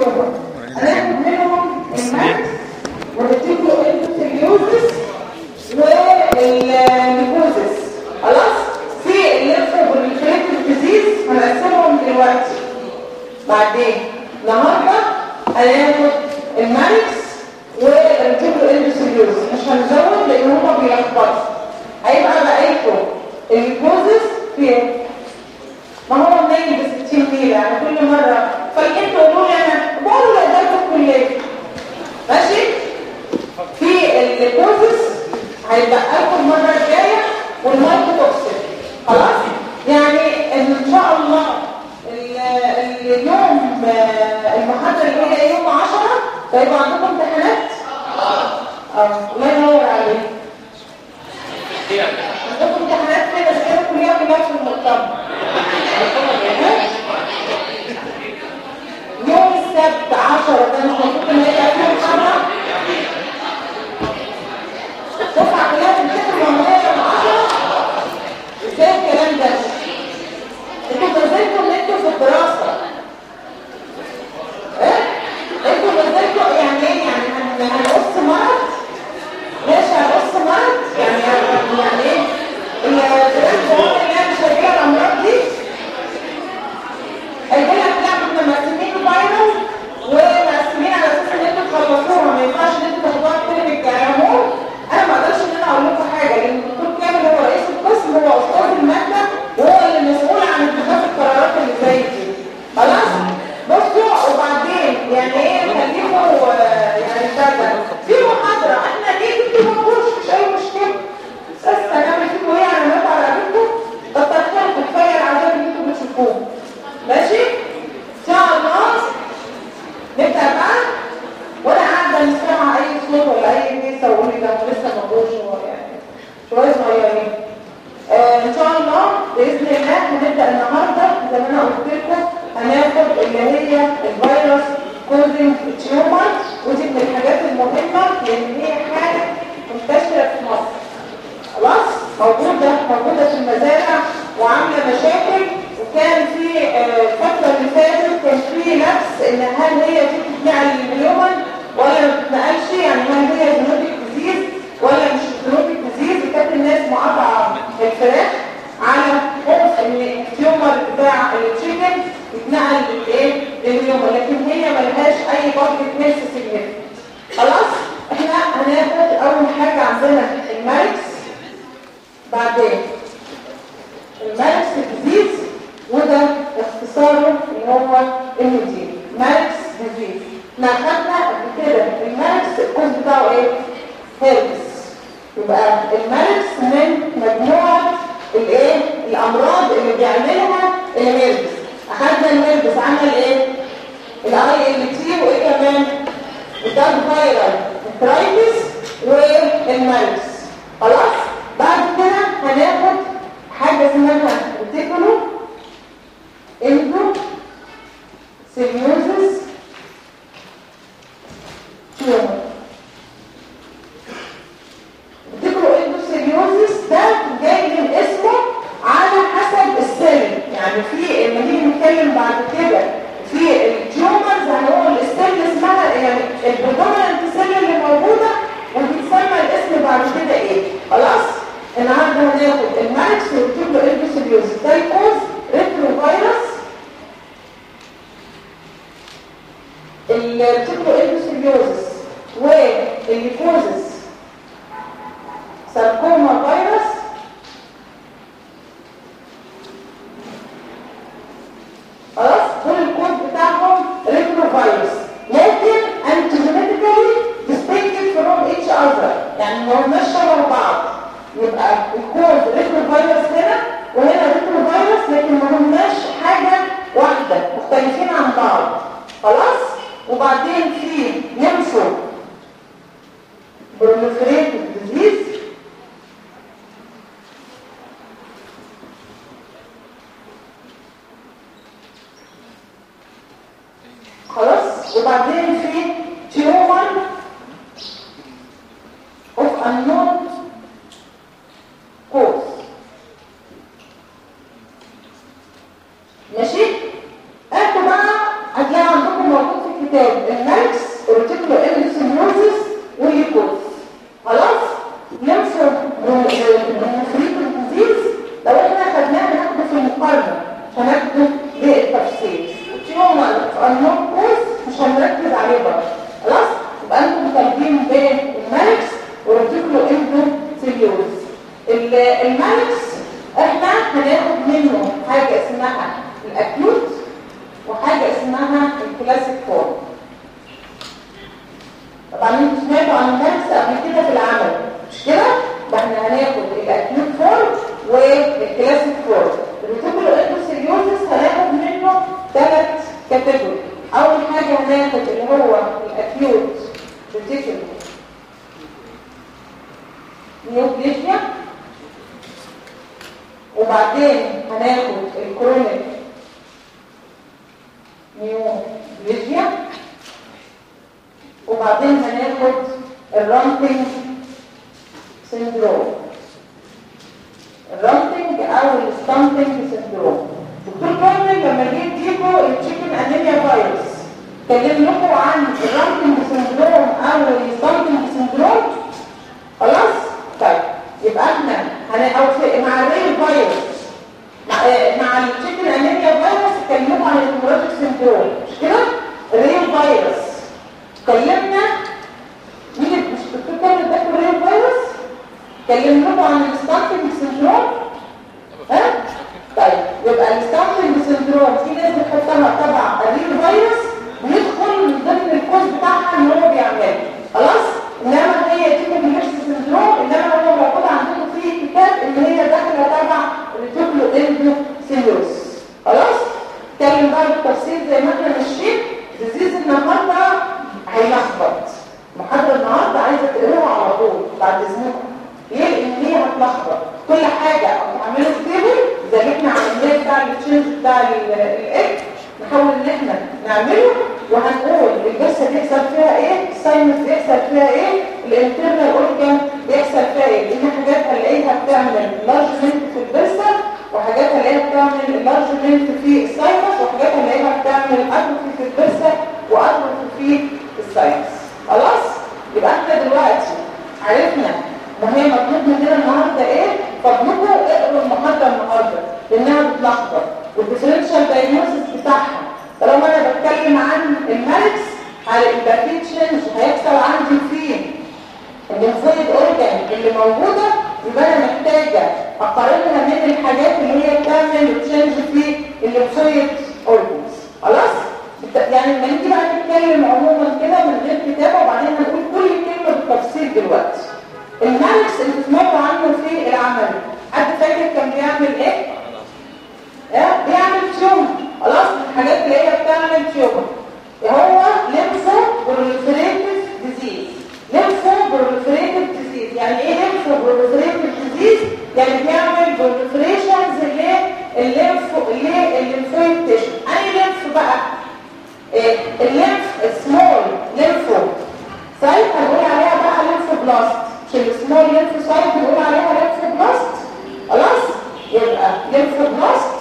تيومر هناخد منهم الماكس والريتيكولو انتوثيليوزس والنيكوزس خلاص في الليمفوبريفريتيف ديزيز هنقسمهم دلوقتي بعدين النهارده هناخد الماركس والريتيكولو انتوثيليوزس مش هنزود لان هما بيلخبطوا هيبقى بقيتكم النيكوزس فين ما هو مني ب 60 ليره يعني كل مره فالكنت تقولوا لي انا بقول له ده الكليه ماشي في الليكوزس هيبقى لكم المره الجايه والمايكو توكسيك خلاص يعني ان شاء الله اليوم المحاضره اللي هي يوم 10 فيبقى عندكم امتحانات اه الله ينور عليك عندكم امتحانات كده كده كليه في نفس المؤتمر يوم السبت 10 ده مش المفروض ان هي اخر محاضره الدفعه كلها بتمتحن معموليه يوم 10 ازاي الكلام ده انتوا نزلتوا ان انتوا في الدراسه ايه انتوا نزلتوا يعني ايه يعني هن- هنقص مرض ماشي هنقص مرض يعني يعني ايه الدراسه اللي هي مش هتجيلها الامراض دي هيجيلها بتاع كنا مقسمين فايروس ومقسمين على اساس ان انتوا تخلصوها ما ينفعش ان انتوا تاخدوها كلينيك كعموم انا ما اقدرش ان انا اقول لكم حاجه لان الدكتور كامل هو رئيس القسم هو استاذ الماده وهو اللي مسؤول عن اتخاذ القرارات اللي زي دي خلاص بصوا وبعدين يعني ايه خليكم آه، يعني كذا في محاضره احنا ليه كنتوا ما تقولوش مش اي مشكله بس هنعمل فيكم ايه على مدى على بيتكم كتر خيركم كفايه العذاب اللي انتوا بتشوفوه ماشي ان شاء الله نبدا بقى ولا قاعده نسمع اي صوت ولا اي كيسه وقول لي ده لسه ما جوش يعني شويه صغيرين آه ان شاء الله باذن الله هنبدا النهارده زي ما انا قلت لكم هناخد اللي هي الفيروس كوزنج تيومر ودي من الحاجات المهمه لان هي حاجه منتشره في مصر خلاص موجودة موجودة في المزارع وعاملة مشاكل وكان في آه، الفترة اللي فاتت كان في نفس ان هل هي دي بتتنقل للهيومن ولا ما بتتنقلش يعني هل هي زنوبيك ديزيز ولا مش زنوبيك ديزيز وكانت الناس مقاطعة الفراخ على خوف ان التيومر بتاع التشيكن يتنقل للايه للهيومن لكن هي ملهاش اي بابليك هيلث سيجنيفيكانت خلاص احنا هناخد اول حاجة عندنا الماركس بعدين الماركس ديزيز وده اختصاره اللي هو المدير ماركس ديزيز احنا خدنا قبل كده الماركس الكود بتاعه ايه؟ هيربس يبقى الماركس من مجموعة الايه؟ الامراض اللي بيعملها الهيربس اخدنا الهيربس عمل ايه؟ الاي ال تي وايه كمان؟ الدارك فايرال الترايتس والماركس خلاص؟ بعد كده هناخد حاجة اسمها ريتيكولو اندو سيليوزس تيومر ريتيكولو اندو سيليوزس ده جاي من اسمه على حسب السيل يعني في لما نيجي نتكلم بعد كده في التيومرز هنقول السيل اسمها يعني البريدومينانت سيل اللي موجوده وبيتسمى الاسم بعد كده ايه خلاص النهارده هناخد الماركس والتيبلو البسيليوزيس ده يكوز ريترو فيروس التيبلو البسيليوزيس والليكوزيس ساركوما فيروس خلاص دول الكود بتاعهم ريترو فيروس لكن انتوجينيتيكالي distinctive from each other يعني ما هماش شبه بعض يبقى الكود ريترو فيروس هنا وهنا ريترو فيروس لكن ما هماش حاجة واحدة مختلفين عن بعض خلاص وبعدين في نمسو بروليفريتيف ديزيز خلاص وبعدين في تيومر of unknown cause ماشي انتوا بقى هتلاقي عندكم موجود في الكتاب المقارنه عشان اخده بالتفصيل والتيومر النون كوز مش هنركز عليه برضه خلاص يبقى انتم طالبين بين المالكس والريتيكولو اندو سيليوز المالكس احنا هناخد منه حاجه اسمها الاكيوت وحاجه اسمها الكلاسيك فورم طبعا انتوا سمعتوا عن المالكس قبل كده في العمل مش كده؟ احنا هناخد الاكيوت فورم والكلاسيك فورم الريتيكولو اندو سيليوزس هناخد منه ثلاث كاتيجوري اول حاجه هناخد اللي هو الاكيوت ريتيكولو نيوبليشيا وبعدين هناخد الكرونيك نيوبليشيا وبعدين هناخد الرامبينج سيندروم الرامبينج او الستامبينج سيندروم دكتور كامل لما جه يديكوا التشيكن انيميا فيروس كلم لكم عن الرامبينج سيندروم او الستامبينج سيندروم خلاص طيب يبقى احنا هن... او في... مع الريل فيروس مع, مع التشيكن انيميا فيروس اتكلموا عن الهيموراجيك سيندروم مش كده الريل فيروس اتكلمنا مين مش الدكتور كامل اداكوا الريل فيروس اتكلم لكم عن الستامبينج سيندروم ها طيب يبقى الستامبينج سيندروم في ناس بتحطها تبع الريل فيروس ويدخل من ضمن الكوز بتاعها اللي هو بيعمله خلاص انما هي دي الهيرش سندروم انما هو موجود عندكم في كتاب ان هي داخله تبع الريتيكولو اندو سيلوس خلاص اتكلم بقى بالتفصيل زي ما احنا ماشيين ديزيز النهارده هيلخبط محاضره النهارده عايزه تقروها على طول بعد اذنكم ليه لان هي هتلخبط كل حاجه هتعملوا ستيبل زي اللي احنا عملناه بتاع التشينج بتاع الاكس نحاول ان احنا نعمله وهنقول الجثه بيحصل فيها ايه الساينس بيحصل فيها ايه الانترنال اورجان بيحصل فيها ايه لان حاجات هنلاقيها بتعمل لارجمنت في الجثه وحاجات هنلاقيها بتعمل لارجمنت في الساينس وحاجات هنلاقيها بتعمل اتروفي في الجثه واتروفي في الساينس خلاص يبقى احنا دلوقتي عرفنا ما هي مطلوب مننا النهارده ايه فضلكم اقروا المحاضره النهارده لانها بتلخبط والديفرنشال دايجنوستس بتاعها طالما انا بتكلم عن المالكس على يبقى في تشينج هيحصل عندي في الليمفويد اورجان اللي موجوده يبقى انا محتاجه اقارنها من الحاجات اللي هي بتعمل تشينج في الليمفويد اورجانز خلاص يعني لما نيجي بقى نتكلم عموما كده من غير كتابه وبعدين هنقول كل كلمه بالتفصيل دلوقتي المالكس اللي سمعتوا عنه في العمل حد فاكر كان بيعمل ايه؟ ايه بيعمل تيومر خلاص الحاجات اللي هي بتعمل تيومر هو ليمفو بروليفريتيف ديزيز ليمفو بروليفريتيف ديزيز يعني ايه ليمفو بروليفريتيف ديزيز يعني بيعمل بروليفريشنز للليمفو للليمفويد تيشو اي ليمف بقى إيه الليمف سمول ليمفو سايت هنقول عليها بقى ليمفو بلاست مش السمول ليمفو سايت بنقول عليها ليمفو بلاست خلاص يبقى ليمفو بلاست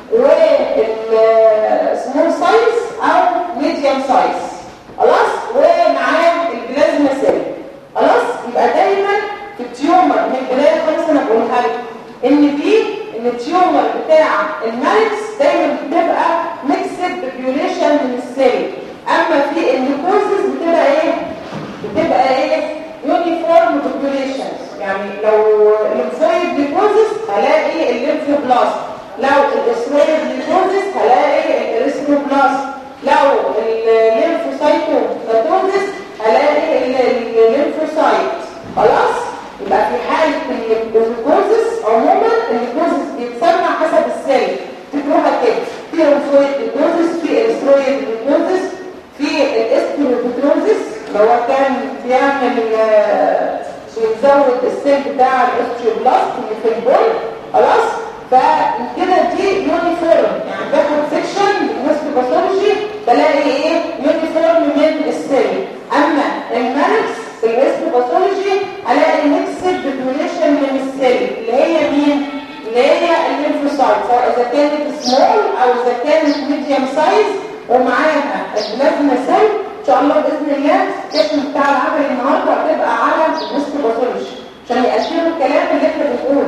والسمول سايز او ميديوم سايز خلاص ومعاه البلازما سيل خلاص يبقى دايما في التيومر من البدايه خالص انا بقولها لكم ان دي ان التيومر بتاع المالكس دايما بتبقى ميكسد بيبيوليشن من السيل اما في النيكوزس بتبقى ايه بتبقى ايه يونيفورم بوبوليشنز يعني لو الليمفويد نيكوزس هلاقي الليمفوبلاست لو الاسرويد نيكوزس هلاقي الاريثروبلاست لو الليمفوسايتوماتوزس هلاقي الليمفوسايت خلاص يبقى في حاله النيكوزس عموما النيكوزس بيتسمى حسب السيل تكتبوها كده في ليمفويد نيكوزس في اريثرويد نيكوزس في الاستروبيتروزس اللي هو كان بيعمل بيزود السيل بتاع الاستروبلاست اللي في البول خلاص فكده دي يونيفورم يعني باخد سيكشن الهيستوباثولوجي بلاقي ايه يونيفورم من السيل اما المالكس في الهيستوباثولوجي الاقي ميكسد بيبوليشن من السيل اللي هي مين اللي هي الليمفوسايت سواء اذا كانت سمول او اذا كانت ميديوم سايز ومعاها البلازما سيل ان شاء الله باذن الله السيشن بتاع العمل النهارده هتبقى على الهيستوباثولوجي عشان يأشروا الكلام اللي احنا بنقوله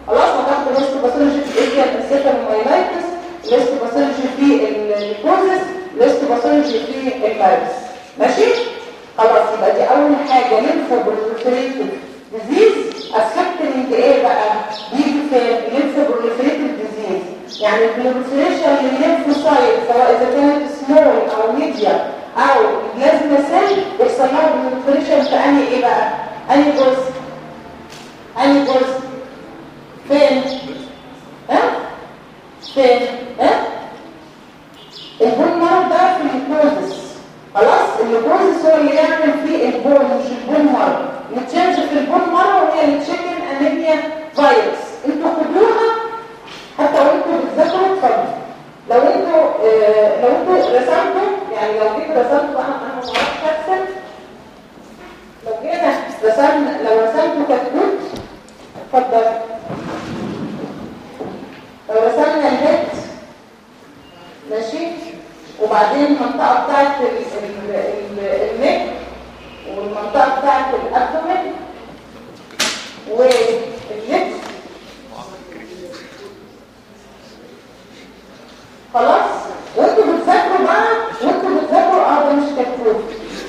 خلاص هتاخد الاستوباثولوجي في الايديا الانسيفالومايلايتس الاستوباثولوجي في الليكوزس الاستوباثولوجي في المارس ماشي خلاص يبقى دي اول حاجه ليمفوبروليفريتيف ديزيز افكتنج ايه بقى بيجي في ليمفوبروليفريتيف ديزيز يعني البروليفريشن للليمفوسايت سواء اذا كانت سمول او ميديا او بلازما سيل يحصل لها بروليفريشن في انهي ايه بقى انهي جزء انهي جزء فين ها فين ها البون مرض ده في النيكروزس خلاص النيكروزس هو اللي يعمل فيه البون مش البون مرض نتشنج في البون مرض وهي التشيكن انيميا فيروس انتوا خدوها حتى وانتوا بتذاكروا اتفضلوا لو انتوا آه لو انتوا رسمتوا يعني لو جيت رسمتوا انا انا ما بعرفش ارسم لو جينا رسمنا لو رسمتوا كتكوت اتفضل لو رسمنا الهيد ماشي وبعدين المنطقة بتاعت النك والمنطقة بتاعت الابدومين واللبس خلاص وانتوا بتذاكروا بقى وانتوا بتذاكروا اه ده مش كتكوت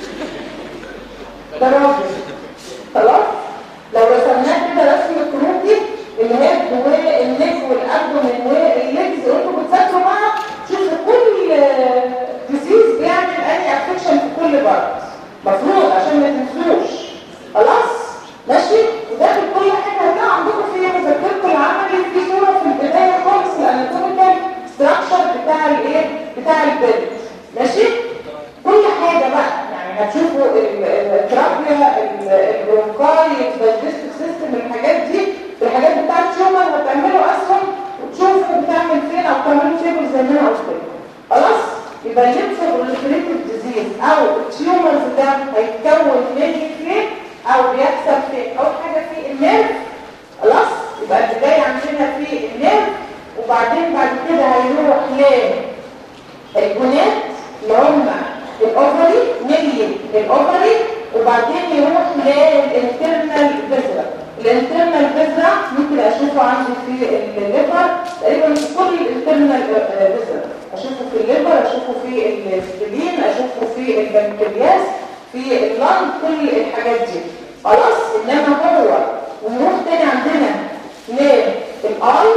ده راجل خلاص لو رسمناه كده رسم كروكي الهيد والنك والابدومين واللبس وانتوا بتذاكروا بقى شوفوا كل ديزيز بيعمل اني افكشن في كل بارت مفروض عشان ما تنسوش خلاص ماشي وداخل كل حاجه هتلاقوا عندكم في مذاكرتكم العملي في صوره في البدايه خالص الاناتوميكال ستراكشر بتاع الايه بتاع البيت ماشي كل حاجه بقى يعني هتشوفوا الترابيا البرونكاي الدايجستيف سيستم الحاجات دي الحاجات بتاعت شومر هتعملوا اسهم وتشوفوا بتعمل فين او تعملوا تيبل زي ما انا قلت لكم خلاص يبقى الليمفوبروليفريتيف ديزيز او التيومرز ده هيتكون من فين او بيحصل فين اول حاجه في النيرف خلاص يبقى البدايه عندنا في النيرف وبعدين بعد كده هيروح للجنات اللي هم الاوفري نيلي الاوفري وبعدين يروح للانترنال فيزرا الانترنال فيزرا ممكن اشوفه عندي في الليفر تقريبا في كل الانترنال فيزرا اشوفه في الليفر اشوفه في السبلين اشوفه في البنكرياس في اللنج كل الحاجات دي خلاص انما هو ونروح تاني عندنا للاي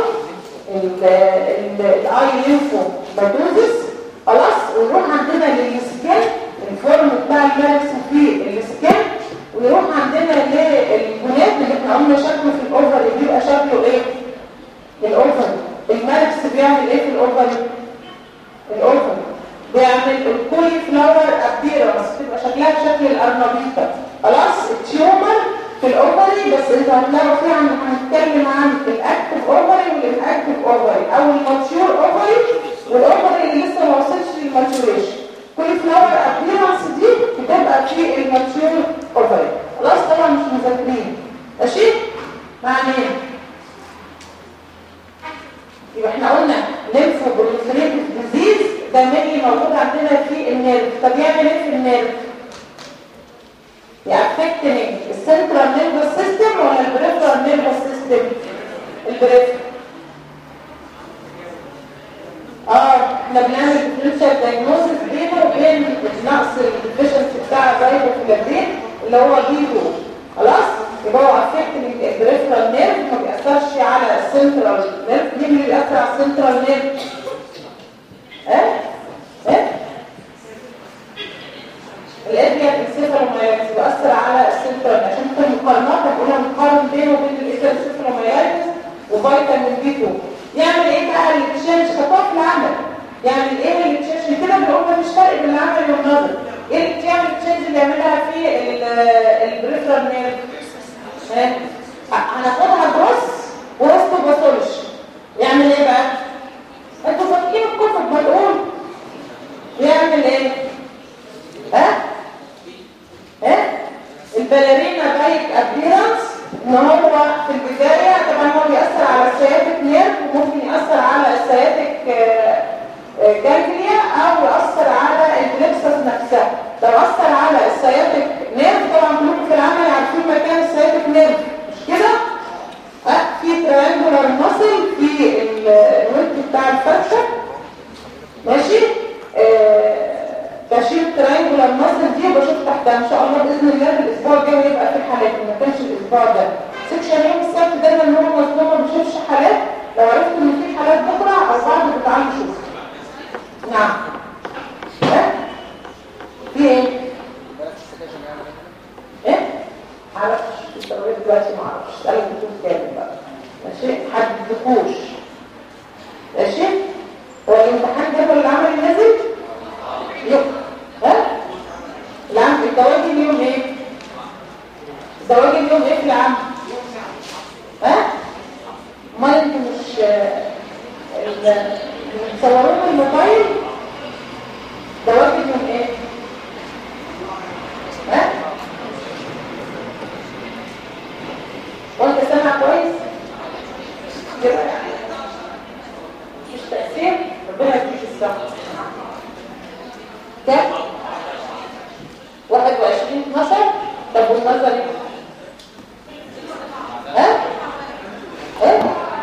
الاي لينفو ماتوزس خلاص ونروح عندنا للسكان الفورم بتاع الماركس في السكان ونروح عندنا للجنات اللي احنا قلنا شكله في الاوفر بيبقى شكله ايه الاوفر الماركس بيعمل ايه في الاوفر الاوفر بيعمل الكولي فلاور ابيرنس تبقى شكلها شكل الارنبيطه خلاص التيومر في الاوفري بس انت هتلاقوا فيها عن هنتكلم عن الاكتف اوفري والاكتف اوفري او الماتيور اوفري والاوفري اللي لسه ما وصلش للماتيوريشن كل فلاور ابيرنس دي بتبقى في الماتيور اوفري خلاص طبعا مش مذاكرين ماشي معناه يبقى احنا قلنا ليمفو بروليفريتيف ديزيز ده مينلي موجود عندنا في النيرف طب يعمل ايه في النيرف يأفكتنج السنترال نيرفس سيستم ولا البريفرال نيرفس سيستم البريفرال اه احنا بنعمل ديفرنشال دايجنوستس بينه وبين نقص الديفيشنسي بتاع الزايبوفلافين اللي هو بيجو خلاص يبقى هو افكتنج البريفرال نيرف ما بيأثرش على السنترال نيرف مين اللي بيأثر على السنترال نيرف ايه ايه الادريا انسيفالومايلايتس بيأثر على السنترال عشان كده المقارنات هنقولها مقارن بينه وبين الانسيفالومايلايتس وفيتامين بي 2 يعمل ايه بقى التشنج خطوات العمل يعمل ايه التشنج كده بنقول مفيش فرق بين العمل والنظر ايه اللي بتعمل التشنج اللي يعملها في البريفرال نيرف هناخدها بروس وهستوباثولوجي يعمل ايه بقى انتوا فاكرين الكتب بنقول بيعمل ايه ها ها الباليرينا بايك ابيرنس ان هو في البدايه طبعا هو بيأثر على السياتيك نيرف وممكن يأثر على السياتيك جانجليا او يأثر على البلكسس نفسها لو أثر على السياتيك نيرف طبعا كلكم في العمل عارفين مكان السياتيك نيرف مش كده؟ ها في تريانجولار السكشن يوم السبت دايما ان هو مظلوم ما بيشوفش حالات لو عرفت ان في حالات بكره او بعد بتعالي شوف نعم ها في ايه ايه معرفش التمريض دلوقتي معرفش اسالك بتشوف كامل بقى ماشي حددكوش ماشي هو الامتحان جدول العمل نازل يبقى ها العام الدواجن اليوم ايه الدواجن اليوم ايه في العام ها ما انتوا مش مصورون الموبايل دواجن يوم ايه ها وانت سامع كويس مش تأثير ربنا يديك الصحة كام 21 12 طب والنظري ها ايه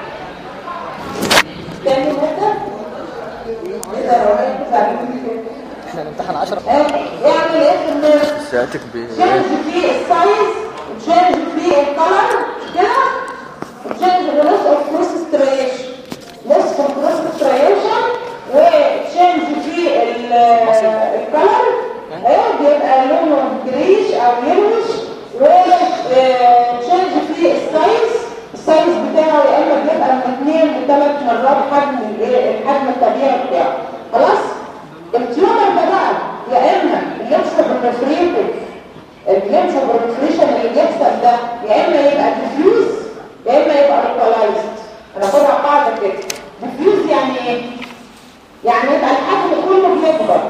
تاني مادة اذا رأيت احنا نمتحن 10 يعمل ايه في النص ساعتك ب تشينج في السايز وتشينج في الكلر كده وتشينج في لوس اوف كروس ستريشن لوس اوف كروس ستريشن وتشينج في الكلر ايه بيبقى لونه جريش او يلوش وتشينج في السايز السايز بتاعه يا اما بيبقى من اثنين لثلاث مرات حجم الايه الحجم الطبيعي بتاعه خلاص التيومر ده بقى يا اما الليمفوبرنفريتد الليمفوبرنفريشن اللي بيحصل ده يا اما يبقى ديفيوز يا اما يبقى لوكالايزد هناخدها قاعده كده ديفيوز يعني ايه يعني يبقى الحجم كله بيكبر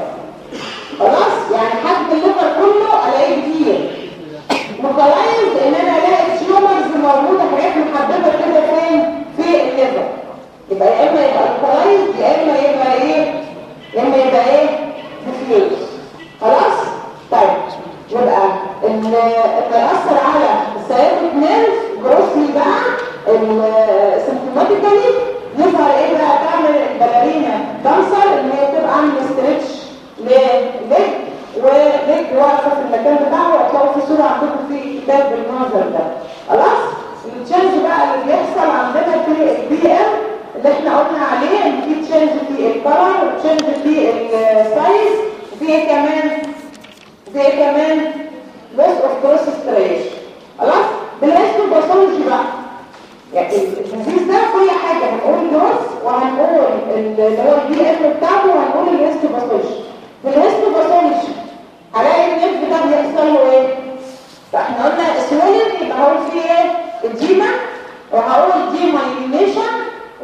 خلاص يعني حجم الليفر كله الاقيه كتير لوكالايزد ان انا الاقي تيومرز موجوده حاجات محدده كده فين في الليفر يبقى يا اما يبقى لوكالايزد يا اما يبقى ايه يا اما يبقى ايه ديفيوز خلاص طيب يبقى اللي يأثر على السيادة نيرف جروسلي بقى السيمتوماتيكالي يظهر ايه بقى تعمل الباليرينا دانسر ان هي تبقى عامله ستريتش لليج وليج واقفه في المكان بتاعه وهتلاقوا في صوره عندكم في كتاب بالمنظر ده خلاص التشينج بقى اللي بيحصل عندنا في البي ام اللي احنا قلنا عليه ان في تشينج في الكلر وتشينج في السايز وفي ايه كمان في ايه كمان لوس اوف كروس ستريشن خلاص بالهيستوباثولوجي بقى يعني الديزيز ده كل حاجه هنقول جروس وهنقول اللي هو البي ام بتاعته وهنقول الهيستوباثولوجي بالهيستوباثولوجي هلاقي النيف ده بيحصل له ايه فاحنا قلنا سويلنج يبقى هقول فيه ايه الديما وهقول ديمايلينيشن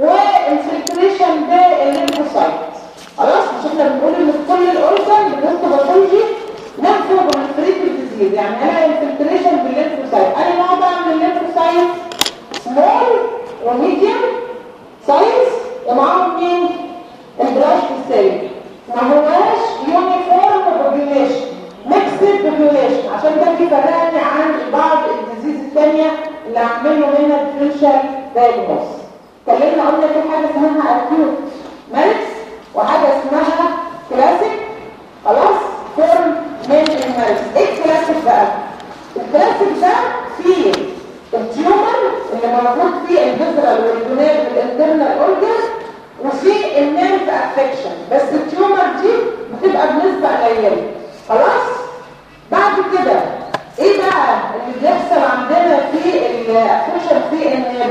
وانفلتريشن بالليمفوسايت خلاص مش احنا بنقول ان في كل الاورجن بالهيستوباثولوجي نفسه بالفريتال ديزيز يعني انا انفلتريشن بالليمفوسايت انا نوع بقى من الليمفوسايت سمول وميديوم سايز ومعاهم مين البلاش سيل ما هواش يونيفورم بوبيوليشن ميكسد بوبيوليشن عشان ده بيفرقني عن بعض الديزيز الثانيه اللي عامل له منها ديفرنشال دايجنوز اتكلمنا قلنا في حاجه اسمها اكيوت مالكس وحاجه اسمها كلاسيك خلاص فورم من المالكس ايه الكلاسيك بقى الكلاسيك ده فيه التيومر اللي موجود فيه الفيزرال والجونال والانترنال اورجن وفي النيرف افكشن بس التيومر دي بتبقى بنسبه قليله خلاص بعد كده ايه بقى اللي بيحصل عندنا في الافكشن في النيرف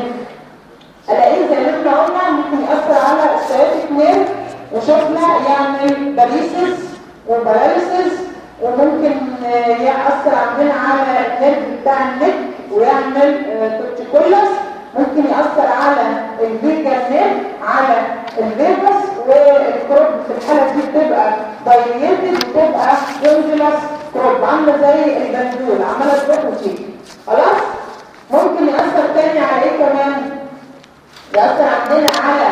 الاقيه زي ما احنا قلنا ممكن ياثر على السياتيك نيرف وشفنا يعمل باريسيس وباراليسيس وممكن يأثر عندنا على النيرف بتاع النك ويعمل توتيكولاس ممكن يأثر على الفيجا نيرف على الفيجاس والكروب في الحالة دي بتبقى دايليتد بتبقى كونجلاس كروب عاملة زي البندول عمالة تروح وتيجي خلاص ممكن يأثر تاني على ايه كمان يأثر عندنا على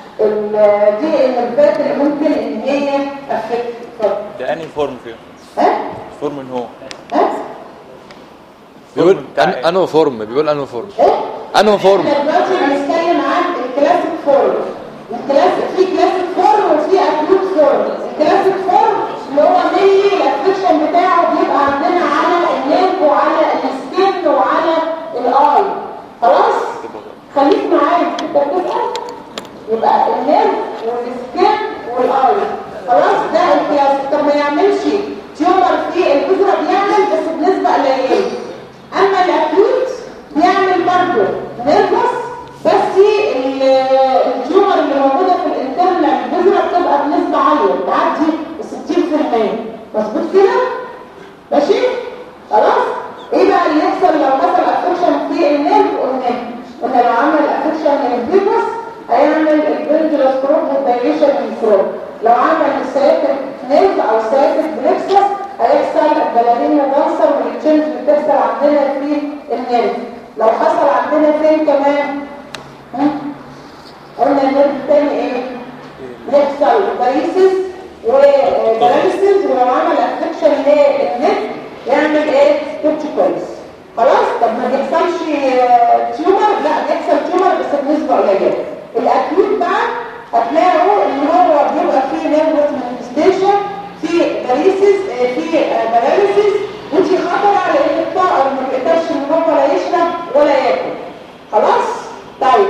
دي النرفات اللي ممكن ان هي افكت ده انهي فورم فيهم ها فورم ان هو ها بيقول بتاع أن- إيه؟ انه فورم بيقول انه فورم ايه انه فورم احنا دلوقتي بنتكلم عن الكلاسيك فورم الكلاسيك في كلاسيك فورم وفي اكيوت فورم الكلاسيك فورم اللي هو مينلي الافكشن بتاعه بيبقى عندنا على الليمف وعلى السكين وعلى الاي والسكين والاي خلاص ده الكلاس طب ما يعملش تيومر في الجزرة بيعمل بس بنسبة قليلة اما الاكيوت بيعمل برضه نيرفس بس ال- التيومر اللي موجودة في الانترنال الجزرة بتبقى بنسبة عالية بتعدي 60% مظبوط كده؟ ماشي؟ خلاص؟ ايه بقى اللي يحصل لو حصل افكشن في النيرف قلنا قلنا لو عمل افكشن للفيروس هيعمل البندلس كروب والدايليشن للكروب لو عمل السياتيك نيرف او السياتيك بلكسس هيحصل البلارين وبنصر والتشنج اللي بتحصل عندنا في النيرف لو حصل عندنا فين كمان ها؟ قلنا النيرف التاني ايه يحصل باريسيس وباراليسيس ولو عمل افكشن للنيرف يعمل ايه كورتيكويدز خلاص طب ما بيحصلش تيومر لا بيحصل تيومر بس بنسبه قليله الاكيوت بقى هتلاقوا ان هو بيبقى فيه نيرفس مانيفستيشن في باريسيس في باراليسيس ودي خطر على ان الطائر ما بيقدرش ان هو لا يشرب ولا ياكل خلاص طيب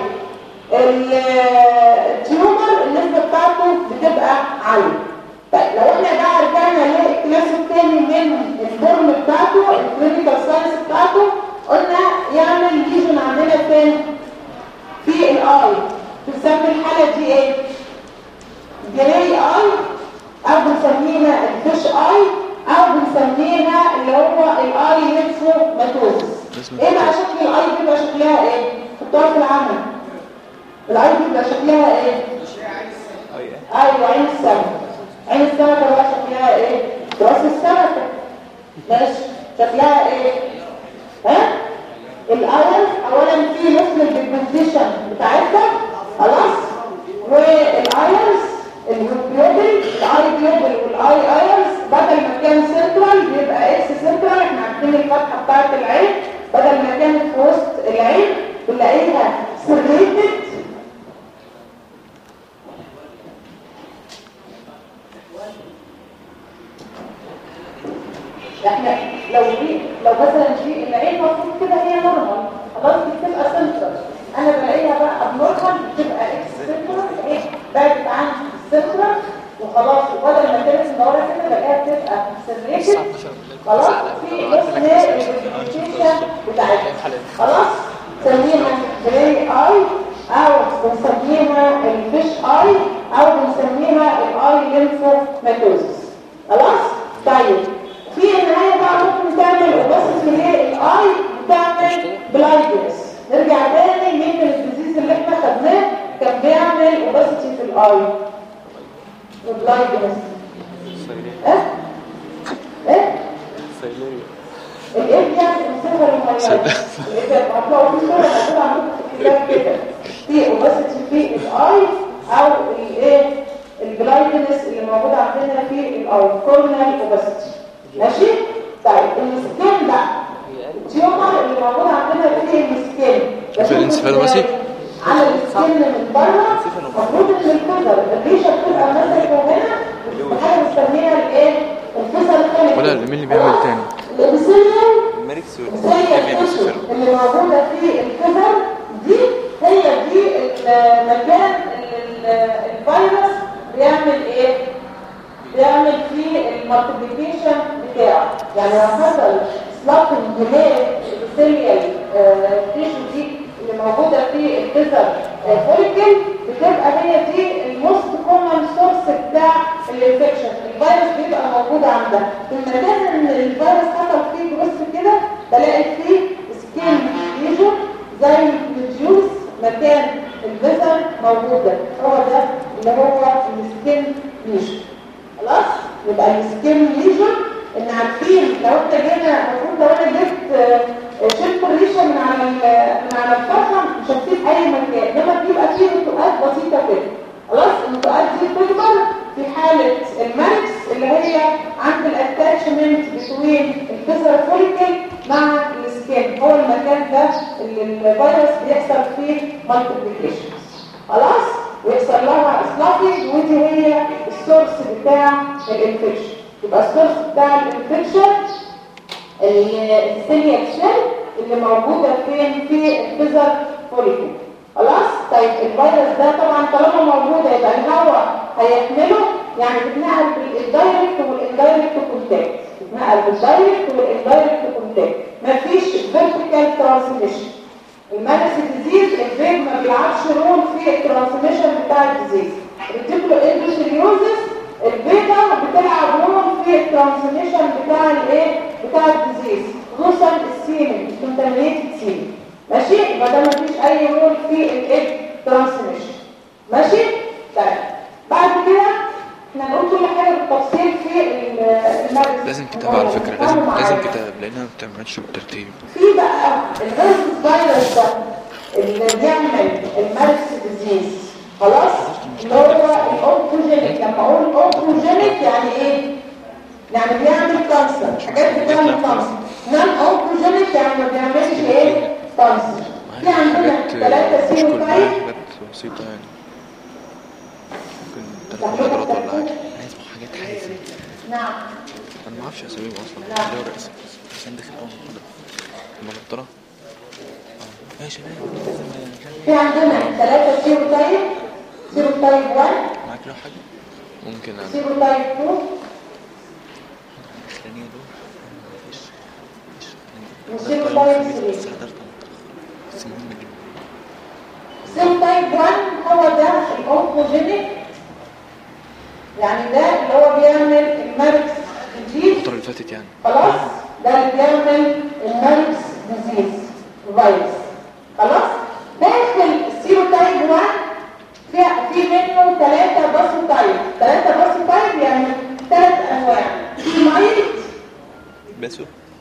التيومر النسبه بتاعته بتبقى عاليه طيب لو احنا بقى رجعنا للكلاس الثاني من الفورم بتاعته الكلينيكال ساينس بتاعته قلنا يعمل ليجن عندنا فين في الاي تسمى الحاله دي ايه جراي اي او بنسميها الفيش اي او بنسميها اللي هو الاي لينفو ماتوزس ايه بقى شكل الاي بيبقى شكلها ايه حطوها في العمل الاي بيبقى شكلها ايه ايوه عين السمك عين السمكة بقى شكلها ايه؟ راس السمكة ماشي شكلها ايه؟ ها؟ الأول أولا في نسل البيجمنتيشن بتاعتها خلاص والايرز الجلوبل الاي جلوبل والاي ايرز بدل ما كان سنترال بيبقى اكس سنترال احنا عارفين الفتحة بتاعت العين بدل ما كانت في وسط العين بنلاقيها سريتد احنا لو دي لو مثلا دي العين المفروض كده هي نورمال خلاص دي بتبقى سنترال انا بلاقيها بقى ابنورمال بتبقى اكس سنترال ايه بعدت عن السنترال وخلاص وبدل ما كانت مدوره كده بلاقيها بتبقى سريتد خلاص في اسم الريبيتيشن بتاعتها خلاص نسميها جراي اي او بنسميها الفيش اي او بنسميها الاي لينفوماتوزس خلاص طيب في النهاية بقى ممكن تعمل اوباسيتي للاي بتعمل بلايندنس نرجع تاني من الديزيز اللي احنا خدناه كان بيعمل اوباسيتي في الاي وبلايندنس ايه ايه سيليريا الايه دي يعني المسافه المميزه الايه هتلاقوا في صوره موجوده عندكم في الكتاب كده في اوباسيتي في الاي او الايه البلايندنس اللي موجود عندنا في الاي كورنال اوباسيتي ماشي طيب السكين بقى التيومر اللي موجود عندنا في السكين في الانسفالوباسي؟ على السكين من بره المفروض ان الكسر الريشه بتبقى ماسكه هنا بحاجه بنسميها الايه الكسر الخارجي ولا مين اللي بيعمل تاني؟ الابسيليوم ميركس زي التشو اللي موجودة في الكفر دي هي دي المكان اللي ال- الفيروس بيعمل ايه؟ بيعمل فيه المالتيبيكيشن بتاعه يعني لو حصل سلاكن للسيريال تيشو دي اللي موجودة في الكسر فوليكل بتبقى هي دي الموست كومن سورس بتاع الانفكشن الفيروس بيبقى موجود عندها في المكان ان الفيروس حصل فيه جروس كده بلاقي فيه سكين ليجن زي الجيوس مكان الفيزر موجودة هو ده اللي هو السكين ليجن خلاص يبقى السكين ليجن ان عارفين لو انت جينا المفروض لو انا جبت آه، شلت الريشه من على ال- من على الفخم مش هتسيب اي مكان انما بيبقى فيه نتوءات بسيطه كده خلاص النتوءات دي بتكبر في حاله الماركس اللي هي عند الاتاتشمنت بين الفيزر فوليكل مع السكين هو المكان ده اللي الفيروس بيحصل فيه مالتيبليكيشن خلاص ويحصل لها سلافيج ودي هي السورس بتاع الانفكشن يبقى السورس بتاع الانفكشن السيلياك سيل اللي موجوده فين في الفيزر فوليكل خلاص طيب الفيروس ده طبعا طالما موجوده يبقى الهواء هيحمله يعني بتنقل بالدايركت والاندايركت كونتاكت بتنقل بالدايركت والاندايركت كونتاكت مفيش فيرتيكال ترانسميشن المانس ديزيز الفيج ما بيلعبش رول في الترانسميشن بتاع الديزيز الريتيكولو اندوثيليوزس البيتا بتلعب رول في الترانسميشن بتاع الايه بتاع الديزيز خصوصا السيمن كونتامينيتد سيمن ماشي يبقى ده مفيش اي رول في الايه ترانسميشن ماشي طيب بعد كده احنا نقول كل حاجه بالتفصيل في ال- المادة لازم كتاب على فكرة لازم لازم كتاب لأنها ما بتعملش بالترتيب في بقى الفيروس فيروس ده اللي بيعمل المارس ديزيز خلاص اللي هو الاوكوجينيك لما اقول اوكوجينيك يعني ايه يعني بيعمل كانسر حاجات بتعمل كانسر نان اوكوجينيك يعني ما بيعملش ايه كانسر في عندنا حاجات ثلاثه مش كلها سيروتايب حاجات بسيطة يعني ممكن تلات محاضرات ولا حاجة لازم حاجات حازمة نعم أنا ما أعرفش أساميهم أصلا لا. اللي هو رئيس عشان داخل أول محاضرة لما نطلع اه يا شباب لازم في عندنا ثلاثه سيروتايب سيروتايب 1 معاك له حاجة ممكن أنا سيروتايب 2 الأخرانية دول مفيش مفيش وسيرو حضرت تايب يوم الخميس ثري. بس حضرت متأخر. بس مهم جدا سيل تايب 1 هو ده الاونكوجينيك يعني ده اللي هو بيعمل الماركس ديزيز الفترة اللي فاتت يعني خلاص ده اللي بيعمل الماركس ديزيز فيروس خلاص داخل السيرو تايب 1 في في منه ثلاثة باسو تايب ثلاثة باسو تايب يعني ثلاث انواع في مايلد باسو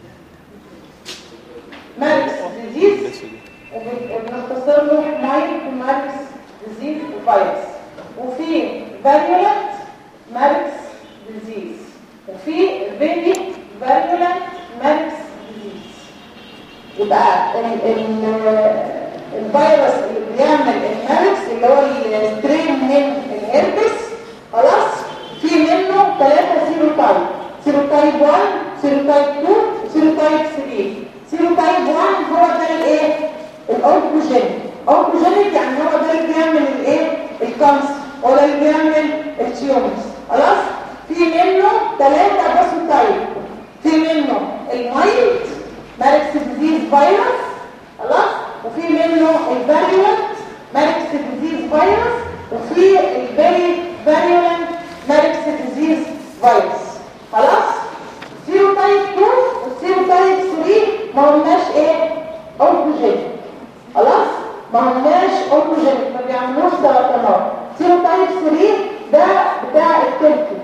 ماركس ديزيز باسو دي وبنختصر له مايك ماركس ديزيز وفيروس وفي فاريولنت ماركس ديزيز وفي فيري فاريولنت ماركس ديزيز يبقى ال ال الفيروس اللي بيعمل الماركس اللي هو السترين من الهربس خلاص في منه ثلاثة سيروتايب سيروتايب 1 سيروتايب 2 سيروتايب 3 سيروتايب 1 هو ده الايه الاونكوجينيك اونكوجينيك يعني هو ده اللي بيعمل الايه الكانسر هو ده اللي بيعمل التيومرز خلاص في منه ثلاثة باسوتايب في منه المايلد ماركس ديزيز فيروس خلاص وفي منه الفاريولنت ماركس ديزيز فيروس وفي الفيري فاريولنت ماركس ديزيز فيروس خلاص سيرو تايب 2 والسيرو تايب 3 ما قلناش ايه اونكوجينيك خلاص ما قلناش اونكوجينيك ما بيعملوش سرطانات سيرو تايب 3 ده بتاع التركي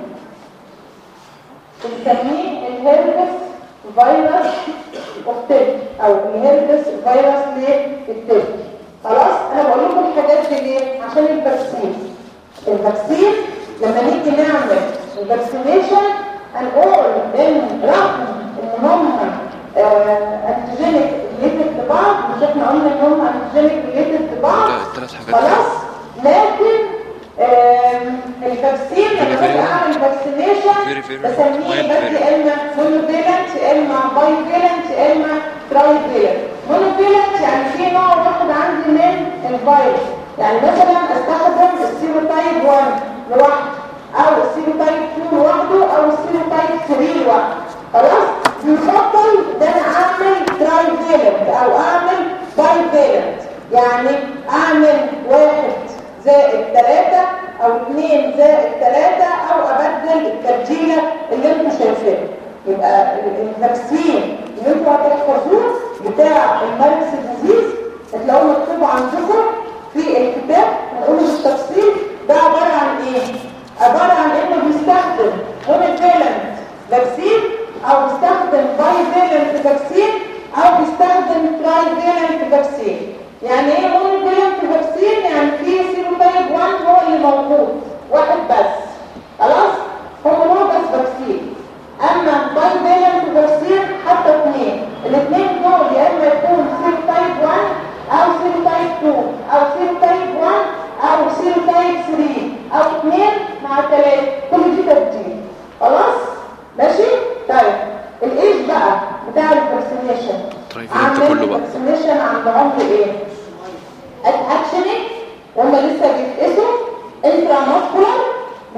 بنسميه الهيربس فيروس اوفتيك او الهيربس فيروس للتركي خلاص انا بقول لكم الحاجات دي ليه عشان الفاكسين الفاكسين لما نيجي نعمل الفاكسينيشن هنقول ان رغم ان هم انتيجينيك ريليتد لبعض مش احنا قلنا ان هم انتيجينيك ريليتد لبعض لا، التلات حاجات خلاص لكن آم، الفاكسين لما Very, باجي very اعمل فاكسينيشن Very, very بسميه mild بس very. يا اما مونوفيلنت يا اما باي فيلنت يا اما تراي فيلنت مونوفيلنت يعني في نوع واحد عندي من الفيروس يعني مثلا استخدم السيروتايب 1 لوحده او السيروتايب 2 لوحده او السيروتايب 3 لوحده خلاص يفضل ده انا اعمل تراي فيلنت او اعمل باي فيلنت يعني اعمل واحد زائد 3 او 2 زائد 3 او ابدل التبديله اللي انتم شايفينها يبقى ال- الفاكسين اللي انتوا هتحفظوه بتاع الماركس ديزيز هتلاقوه مكتوب عندكم في الكتاب هنقوله بالتفصيل ده عباره عن ايه؟ عباره عن انه بيستخدم مونوفيلنت فاكسين او بيستخدم باي فيلنت فاكسين او بيستخدم تراي فيلنت فاكسين يعني ايه مونوفيلنت فاكسين يعني في سيروتايب 1 هو اللي موجود واحد بس خلاص هو هو بس فاكسين اما باي فيلنت فاكسين حتى اثنين الاثنين دول يا اما يكون سيروتايب 1 او سيروتايب 2 او سيروتايب 1 او سيروتايب 3 او اثنين مع ثلاثه كل دي تبديل خلاص ماشي طيب الايش بقى بتاع الفاكسينيشن ترايفيلنت كله بقى. الفاكسينيشن عند عمر ايه اكشني وهم لسه بيتقسوا انترا ماسكولار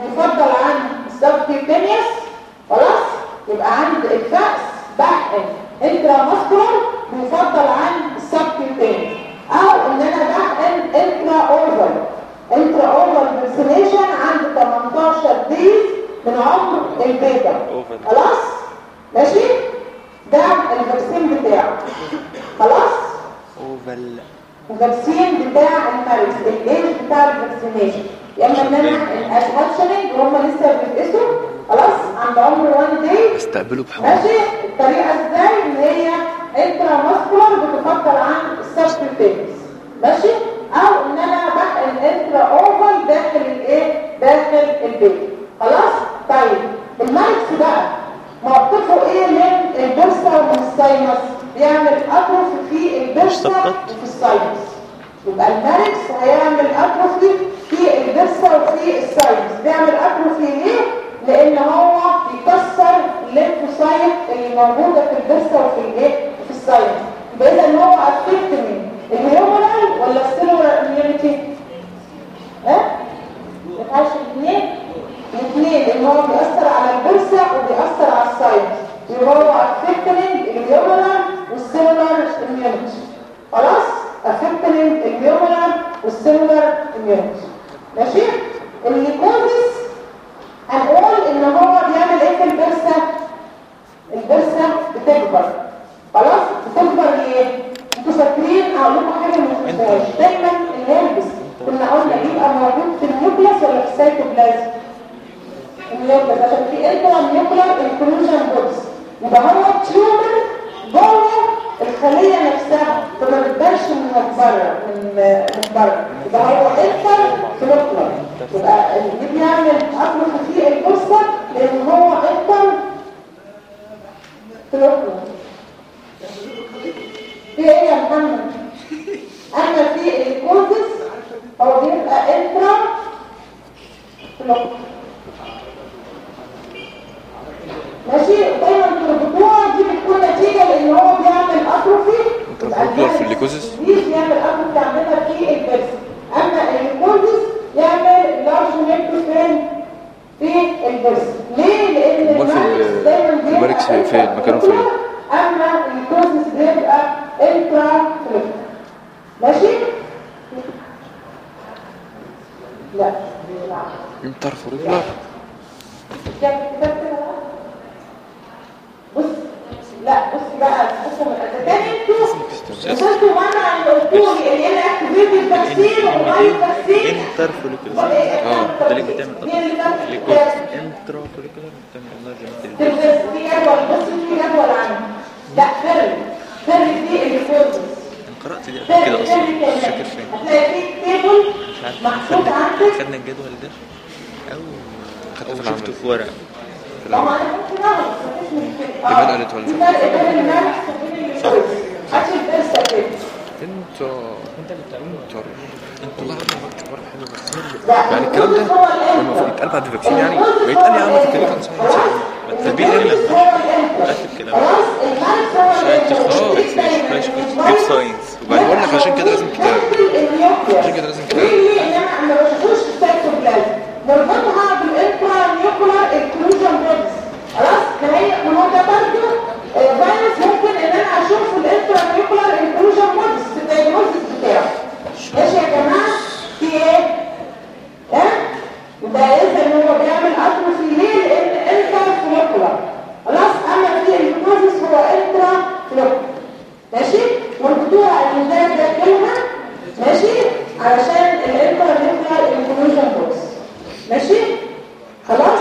بيفضل عن السبكيوتينيوس خلاص يبقى عند الفأس بحقن انترا ماسكولار بيفضل عن السبكيوتينيوس او ان انا بحقن انترا اوفر انترا اوفر فاكسينيشن عند 18 ديز من عمر البيتا Over. خلاص ماشي ده الفاكسين بتاعه خلاص اوفل الفاكسين بتاع المارس الايج بتاع الفاكسينيشن يا اما ان انا الهاتشنج وهم لسه بيدرسوا خلاص عند عمر 1 داي استقبلوا بحب ماشي الطريقه ازاي ان هي انترا ماسكولار بتفضل عن السبكيوتينيوس ماشي او ان انا بحقن انترا اوفر داخل الايه داخل البيت خلاص طيب الماركس بقى موقفه ايه من البرسا ومن الساينس بيعمل اتروفي في البرسا سقط. وفي الساينس يبقى الماركس هيعمل اتروفي في البرسا وفي الساينس بيعمل اتروفي ليه لان هو بيكسر الليمفوسايت اللي موجوده في البرسا وفي الايه وفي الساينس يبقى اذا هو افكت من الهيومرال ولا السيلولار اميونيتي ها ما ينفعش الاثنين الاثنين لان هو بيأثر على البرسا وبيأثر على الساينس يبقى هو افكتنج الهيومرال والسيلولار اميونيتي خلاص افكتنج الهيومرال والسيلولار اميونيتي ماشي الليكوزيس هنقول ان هو بيعمل ايه في البرسة البرسة بتكبر خلاص بتكبر ليه انتوا فاكرين اقول لكم حاجه ما تنسوهاش دايما الهربس كنا قلنا يبقى موجود في النيوكلاس ولا في السيتوبلازم النيوكلاس عشان في انترا نيوكلار انكلوجن بودز يبقى هو تيومر جوه الخليه نفسها فما بتبانش من بره من من بره يبقى هو انتر نيوكلار يبقى اللي بيعمل اطلق فيه الجثه لان هو انتر نيوكلار في ايه يا محمد اما في الكوزس هو بيبقى انترا نيوكلار ماشي دايما تربطوها دي بتكون نتيجه لان هو بيعمل اتروفي انترا في الليكوزيس؟ دي بيعمل اتروفي عندنا في البرس اما الليكوزيس يعمل لارج نيكروفين في البرس ليه لان أمال في ال- الماركس دايما بيبقى الماركس فين؟ مكانه فين؟ اما الليكوزيس بيبقى انترا ماشي لا لا انترفوريكولار بص لا بص بقى بصوا من التاني انتوا وصلتوا معانا عن الاسطول اللي انا اكتبت التفسير وغير التفسير انتر فوليكولار اه، ده اللي بتعمل دي اللي كانت ليكوز انترا فوليكولار بتعمل انرجي تلبس في جدول بص في جدول عنه لا فرق فرق دي اللي فوق انا قرات دي قبل فرق كده اصلا فرق مش فاكر فين هتلاقي في تيبل مش عارف محطوط خدنا عندك خدنا الجدول ده او خدته او في شفته العمل في ورق في طبعا العمل انا ممكن اعرف مفيش مشكله إيمان آه. قالت ولا في فرق بين الماركس وبين الليكوز عشان الدرس كده انت انت اللي بتعمل والله انا بكتب ورق حلو بس لا، يعني الكلام ده هو الانتر. المفروض يتقال بعد الفاكسين يعني ما يتقال يا عم في الكلينيكال ساينس يعني التدبير ايه اللي خلاص الكلام. خلاص الماركس هو شايف الانتر. تخصص مفيش دايما ماشي الفيروس. جيب ساينس وبعدين بقول لك عشان كده لازم كتاب النيوكليوس. عشان كده لازم كتاب. ليه؟ لان انا ما بشوفوش في السيتوبلازم نربطها بالانترا نيوكلار انكلوجن بودز خلاص ما هي ما هو ده برضه آه، فيروس ممكن ان انا اشوف الانترا نيوكلار انكلوجن بودز في الدايجنوستس بتاعه ماشي يا جماعه في ايه؟ ها؟ يبقى اذا هو بيعمل اتروفي ليه؟ لان انترا نيوكلار خلاص اما في الكوزيس هو انترا نيوكلار ماشي والبطوله اللي ده ده كلمه ماشي علشان الانترنيشنال انفورميشن بوكس ماشي خلاص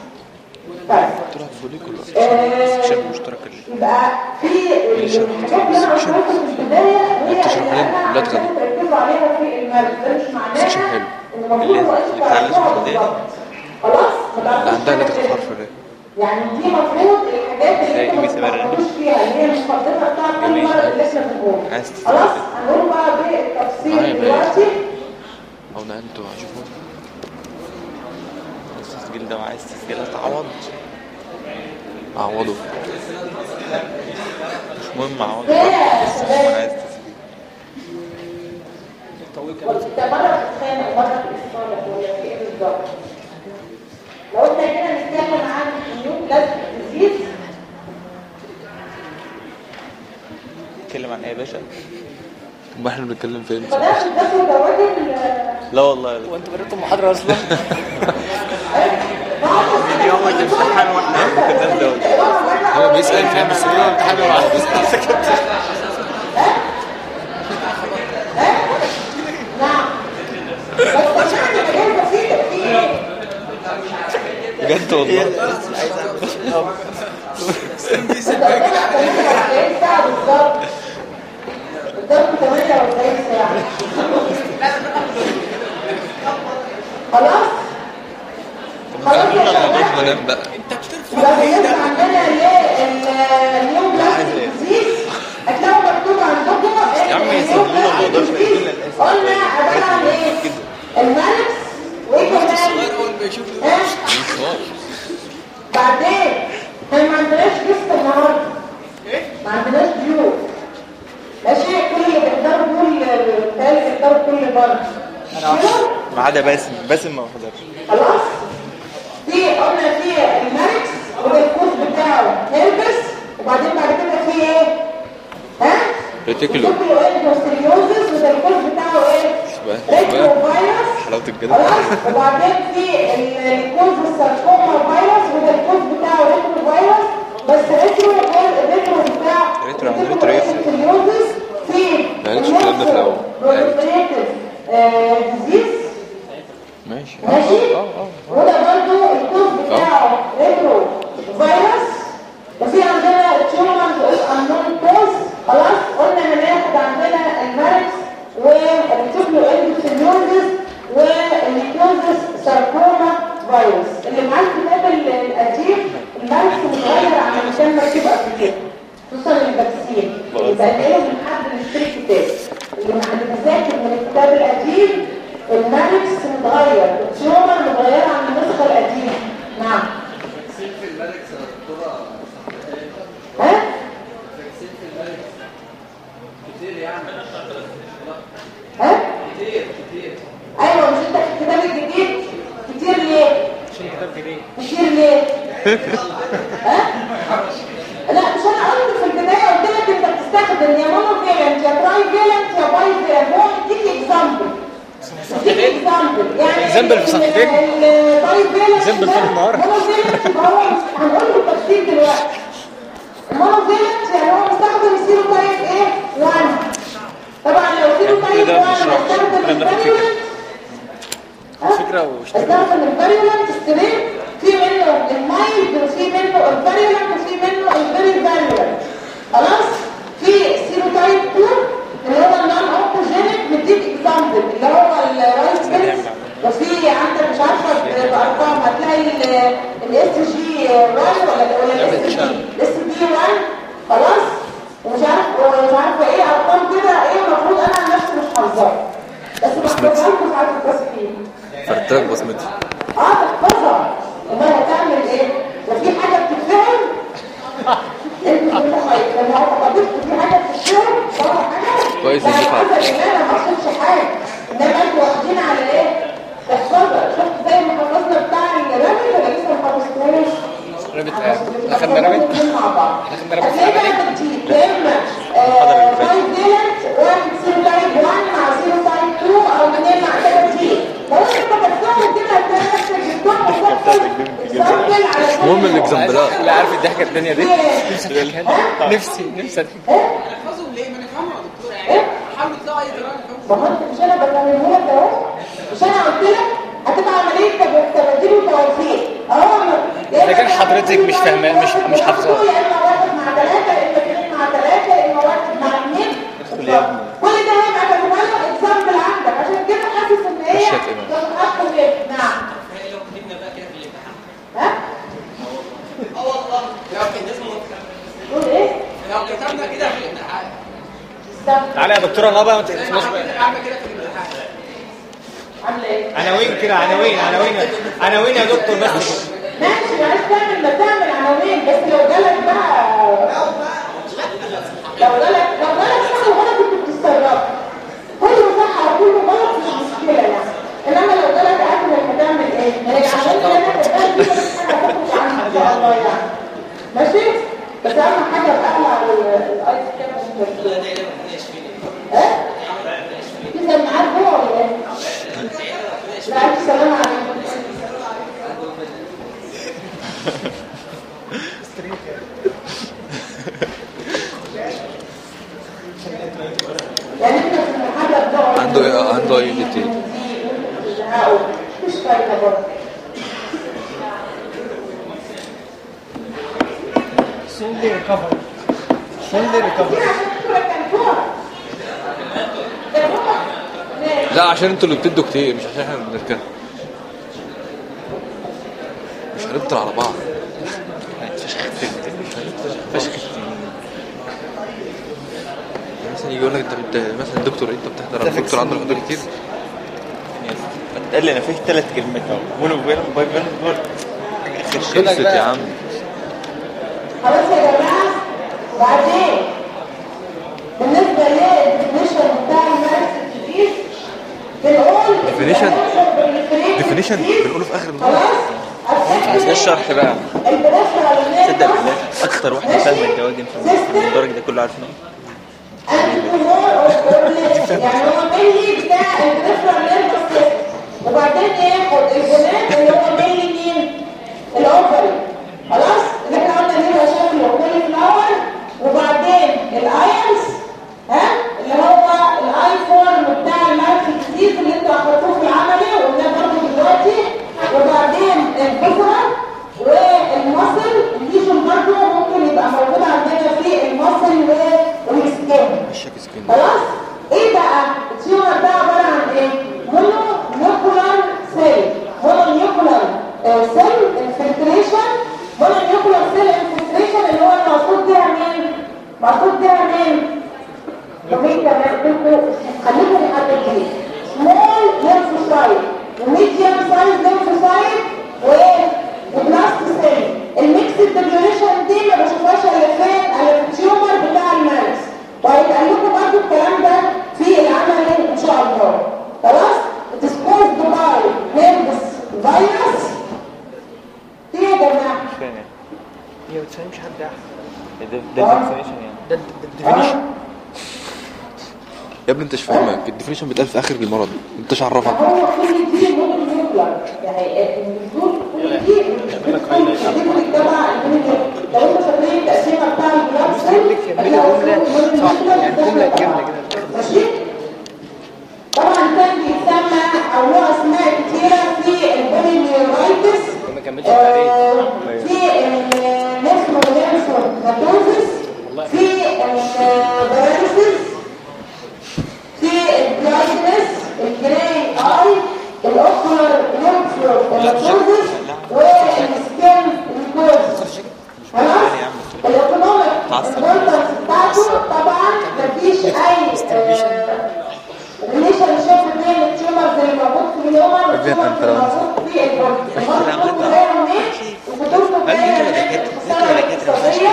طيب تروح فوليكولار آه، السكشن المشترك اللي يبقى في الحاجات اللي انا قلتها لكم في البدايه هي تشرح اللي لنا انا لا عشان تغني. تركزوا عليها في المرض ده مش معناها سكشن حلو. ان المفروض اللي- الرئيس اللي بتاع يعرفوها الاسم ده. بالظبط. خلاص ما لا تعرفوش عندها حاجة لتر تاني. حرف ليه يعني دي مفروض الحاجات اللي زي انتوا إيه ما بيسمى تفكروش فيها اللي هي المقدمه بتاعت كل جميل. مره اللي احنا بنقوله عايز تستفيد. خلاص هنقول بقى بالتفصيل معايا بقى. دلوقتي او نقلته اشوفه التسجيل ده وعايز تسجيلات عوض اعوضه مش مهم عوض يا بس سلام. المهم عايز تسجيل ده مره بتتخانق ومره بتتصالح ولا في ايه بالظبط يا باشا طب احنا بنتكلم فين فده ده في الراجل لا والله يا دكتور. وانتوا قريتوا المحاضرة اصلا يوم الامتحان واحنا في الناس دول هو بيسأل فاهم بس هو امتحان ولا بيسأل بس يعني حاجات بسيطة في ايه؟ بجد والله بس ربنا 48 ساعة بالظبط بالظبط 48 ساعة خلاص؟ خلاص يا شباب بنام بقى يبقى بالنسبة عندنا للنيو بلاستيك ديزيز هتلاقوا مكتوب عندكم يا عم يسهلونا الموضوع شوية، يقول لنا الاسم. قلنا عبارة عن ايه؟ المالكس وايه كمان؟ ها؟ بعدين احنا ما عندناش جسم النهارده ما عندناش ديور ماشي كل اللي بيحضروا دول بالتالي بيحضروا كل بره ديور ما عدا باسم باسم ما حضرش خلاص في قلنا في الماركس وده الكوز بتاعه هيلبس وبعدين بعد كده في ايه ها ريتيكولو. ريتيكولو اندوستريوزس وده الكوز بتاعه ايه شبه- ريترو شبه. فيروس حلاوة الجدل. خلاص وبعدين في ال- الكوز الساركوما فيروس وده الكوز بتاعه ريترو فيروس بس ريترو غير الريترو بتاع ريترو عن ريترو يفرق. اندوستريوزس في ما قالتش الكلام ده في الأول. proliferative، آه، disease ماشي ماشي وده برضو الكود بتاعه ريترو فيروس وفي عندنا تيومرز اوف انون كوز خلاص قلنا هناخد عندنا الماركس والتوبلو اندوسيليوزس والليكوزس ساركوما فيروس اللي معاه الكتاب ال- القديم الماركس متغير عن اللي كان مكتوب قبل كده خصوصا الفاكسين يبقى لازم حد يشتري كتاب اللي مع- اللي بيذاكر من الكتاب القديم الماركس متغير التيومر متغير عن النسخه القديمه نعم ها؟ ها؟ ايوه مش انت في الكتاب الجديد كتير ليه؟ كتير ليه؟ ها؟ لا مش انا قلت في البدايه قلت لك انت بتستخدم يا مونو فيلنت يا تراي فيلنت يا باي فيلنت هو مديك اكزامبل مديك اكزامبل يعني example في صفحتين. الباي فيلنت example طول النهار. مونو فيلنت يبقى هو هنقول له التفصيل دلوقتي المونو فيلنت يعني هو مستخدم السيرو تايب ايه 1 طبعا لو سيرو تايب كده 1 بنشرح. هستخدم كده بناخد فكرة. الفيريولنت فكرة واشتري استخدم الفيريولنت ستريم في منه المايلد وفي منه الفيريولنت وفي منه الفيري فيريولنت خلاص في سيروتايب 2 اللي هو النون اوكوجينيك مديك اكزامبل اللي هو الرايت بيلز وفي عندك مش عارفه بارقام هتلاقي الاس جي 1 ولا ولا الاس جي الاس جي 1 خلاص ومش عارف ومش عارفه ايه ارقام كده ايه المفروض انا عن نفسي مش حافظاها بس بحفظها لكم ساعات التصحيح فرتاك بصمتي اه تحفظها امال هتعمل ايه وفي حاجه بتتفهم انت مش متخيل لما اعتقدت في حاجه بتتفهم بره حاجه كويس يعني إنك عارف. حصل ان انا ما اقصدش حاجه انما انتوا واخدين على ايه تحفظها شفت زي ما حفظنا بتاع الرمي ولا لسه ما حفظتوش رابط اخدنا رابط مع بعض أخدنا رابط هتلاقي عملي. بقى ترتيب يا اما آه، فايف فيلنت واحد سيرو تايب 1 مع سيرو تايب 2 او اثنين مع ترتيب لو انت كتبتهم كده هتلاقي نفسك جبتهم وتحفظ اكزامبل على كل المهم نوع. الاكزامبلات لا عارف الضحكة الدنيا دي إيه؟ نفسي أضحكها. نفسي نفسي أضحك. نحفظهم ليه؟ ما نفهمهم يا دكتور يعني حاولوا تلاقوا اي طريقه نفهمهم ما هو انت مش انا بفهمه لك اهو مش انا قلت لك هتبقى عمليه تب- تبادل وتوفيق اهو يا إما لكن حضرتك مش فاهمة- مش- مش حافظاه. يا اما واحد مع ثلاثه يا اما اثنين مع ثلاثه يا اما واحد مع اثنين كل ده هيبقى بجمع لك اكزامبل عندك عشان كده حاسس ان هي مشيت إيه بقى؟ تتحكم كده نعم لو كتبنا بقى كده في الامتحان ها اه والله لو كان اسمه تقول ايه لو كتبنا كده في الامتحان استنى تعالى يا دكتورة نبا ما تقفلناش بقى اعمل كده في الامتحان عامله ايه عناوين كده عناوين عناوين عناوين يا دكتور بس ماشي عايز تعمل ما تعمل عناوين بس لو جالك بقى لو جالك لو جالك صح وغلط كنت بتتصرف كله صح او كله غلط مش مشكله يعني انما لو جالك قبل هتعمل ايه؟ يعني العناوين اللي انا كاتباها دي مش حاجه هتخرج عنها ان شاء الله يعني ماشي؟ بس اهم حاجه بقلع الايس كريم عشان ايه؟ في سماعات جوه ولا ايه؟ لا الف سلامه عليكم يعني احنا في المحاضره بنقعد عنده ايه عنده ايه جي تي مش فايده برضه سولي ريكفري سولي ريكفري لا عشان انتوا اللي بتدوا كتير مش عشان احنا اللي بنركن مش هنبطل على بعض فشخ فشخ مثلا يجي يقول لك انت بت... مثلا الدكتور انت بتحضر على الدكتور عنده حضور كتير قال لي انا فيه ثلاث كلمات اهو بونو بيرم باي بيرم بول خلصت يا عم خلاص يا جماعه وبعدين بالنسبه للديفينيشن بتاع المارس الجديد بنقول Definition؟ definition definition بنقوله في اخر المرة خلاص بس ده الشرح بقى البريشر تصدق بالله اكتر واحده فاهمه الدواجن في الدرج ده كله عارفينه يعني هو ملي بتاع البريفرال نيرفس سيستم وبعدين ياخد الجنات اللي هو ملي مين الاوفري خلاص اللي احنا قلنا ليه شكله كل فلاور وبعدين الايونز ها اللي هو الاي فورم بتاع المارك الجديد اللي انتوا اخدتوه في العملي وقلناه برضه دلوقتي وبعدين البفرة والمصل الليجن برضه ممكن يبقى موجود عندنا في المصل والسكين الشاك سكين خلاص ايه بقى التيومر ده عباره عن ايه مونو نيوكلر سيل مونو نيوكلر سيل انفلتريشن مونو نيوكلر سيل انفلتريشن اللي هو المقصود بيها مين المقصود بيها مين ومين كمان قلتوا خليكم لحد الجديد سمول ليمفوسايت وميديوم سايز ليمفوسايت وايه وبلاست سيل الميكس ديجنريشن دي ما بشوفهاش الا فين الا في التيومر بتاع المارس وهيبقى لكم برضه الكلام ده في العمل ان شاء الله خلاص ديسبوز باي هيربس فيروس في ايه يا جماعه مش فاهم يعني هي ما بتفهمش حد احد ده ده الديفينيشن يعني ده الديفينيشن يا ابني انت مش فاهمك الديفينيشن بيتقال في اخر المرض انت مش عرفك هو كل دي ممكن نيوكلر يعني الدول كل دي بتكون بتدخل تبع المونيكلر لو انتوا فاكرين التقسيمه بتاع البلاد سيل جملة صح يعني جملة جملة كده ماشي طبعا كان بيتسمى او له اسماء كتيره في البوليميورايتس ما كملش التعريف في النيفرولينسوماتوزس في الباراليسيس في البلايندنس الجراي اي الاوكولار نيفرولينسوماتوزس والسكين ريكوز خلاص الايكونوميك امبورتنس بتاعته طبعا مفيش اي ريليشن شيب بين التيومرز اللي موجود في الهيومن والتيومرز اللي موجود في البودي المرض ده جاي منين وبدورته جايه من الخساره الاقتصاديه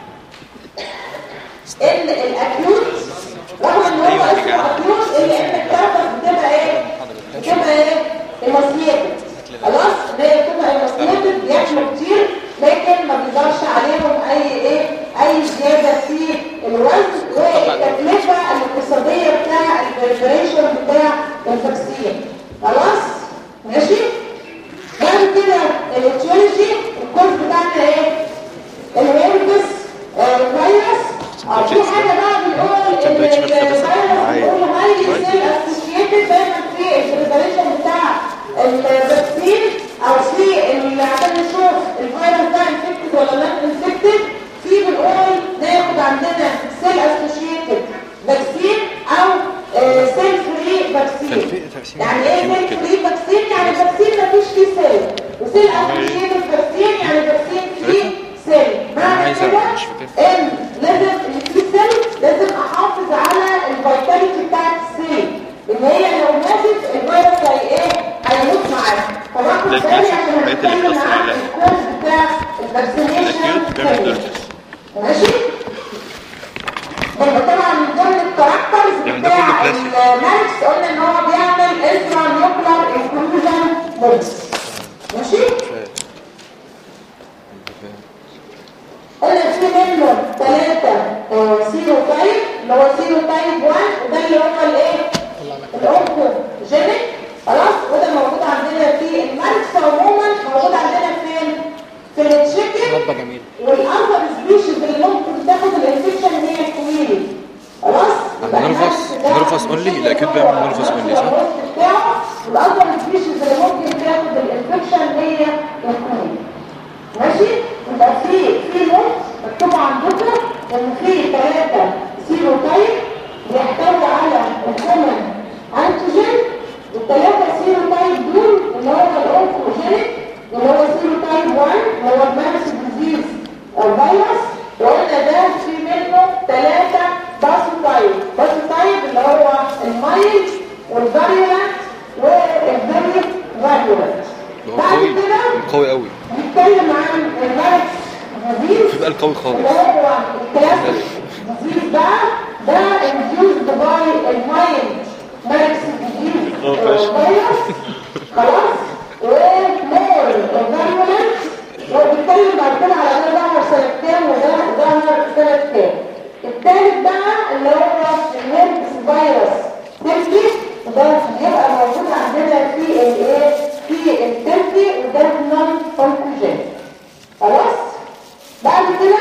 ان الاكيوت رغم ان هو اسمه اكيوت الا ان الكارثه بتبقى ايه؟ بتبقى ايه؟ ايموسيتد خلاص ده بتبقى ايموسيتد بياكلوا كتير لكن ما بيظهرش عليهم اي ايه؟ اي زياده في الوزن والتكلفه الاقتصاديه بتاع البريبريشن بتاع الفاكسين خلاص؟ ماشي؟ بعد كده الاتيولوجي الكورس بتاعنا ايه؟ الهيربس الفيروس اه في حاجه بقى بنقول ان الفيروس بنقول هاي سيل اسوشيتد دايما في البريبريشن بتاع الفاكسين او في ال- عشان نشوف الفيروس ده انفكتد ولا لا انفكتد في بنقول ناخد عندنا سيل اسوشيتد فاكسين او سيل فري فاكسين يعني ايه سيل فري فاكسين يعني فاكسين ما فيش فيه سيل وسيل اسوشيتد فاكسين يعني فاكسين فري سيل معنى عايزة- كده مش فاكر. ان لازم الفري سيل لازم احافظ على الفيتاليتي بتاعت السيل ان هي لو ماتت الفيروس هي ايه هيموت معاها فباخد ده بالي الكلاسيك، عشان الحاجات اللي نتكلم بتأثر عن عليها. الكورس بتاع الفاكسينيشن الأكيوت بيعمل دورتس. ماشي طيب طبعا من ضمن الكاركترز يعني ده بتاع كله كلاسيك. الماركس قلنا ان هو بيعمل انترا نيوكلر انكلوجن مودز ماشي قلنا في منه اللي هو سيرو تايب 1 وده اللي هو الايه الاونكوجينيك خلاص وده موجود عندنا في الماركس عموما موجود عندنا فين في التشيكن ربة جميل والاربع سبيشيز اللي ممكن تاخد الانفكشن هي الكويري خلاص عند نرفس نرفس اونلي لا اكيد بيعمل نرفس اونلي صح الاربع سبيشيز اللي ممكن تاخد الانفكشن هي الكويري ماشي يبقى في في نوت مكتوب عندكم ان في ثلاثه سيرو تايب بيحتوي على الكومن انتيجين والثلاثه سيرو تايب دول اللي هو الاونكوجينيك اللي هو سيرو تايب 1 اللي هو المارس ديزيز فيروس وقلنا ده في منه ثلاثه باسو تايب باسو تايب اللي هو المايل والفاريولانت والفيري فاريولانت ده هو بعد قوي كده قوي قوي نتكلم عن المارس ديزيز بيبقى القوي خالص اللي هو الكلاسيك ديزيز بقى ده induced by المايند ماركس ديزيز فيروس خلاص ومور فيرولنت وبنتكلم بعد كده على ده ظهر سنة كام وده ظهر سنة كام الثالث بقى اللي هو الهيربس فيروس تركي وده بيبقى موجود عندنا في الايه في التركي وده نون كونكوجين خلاص بعد كده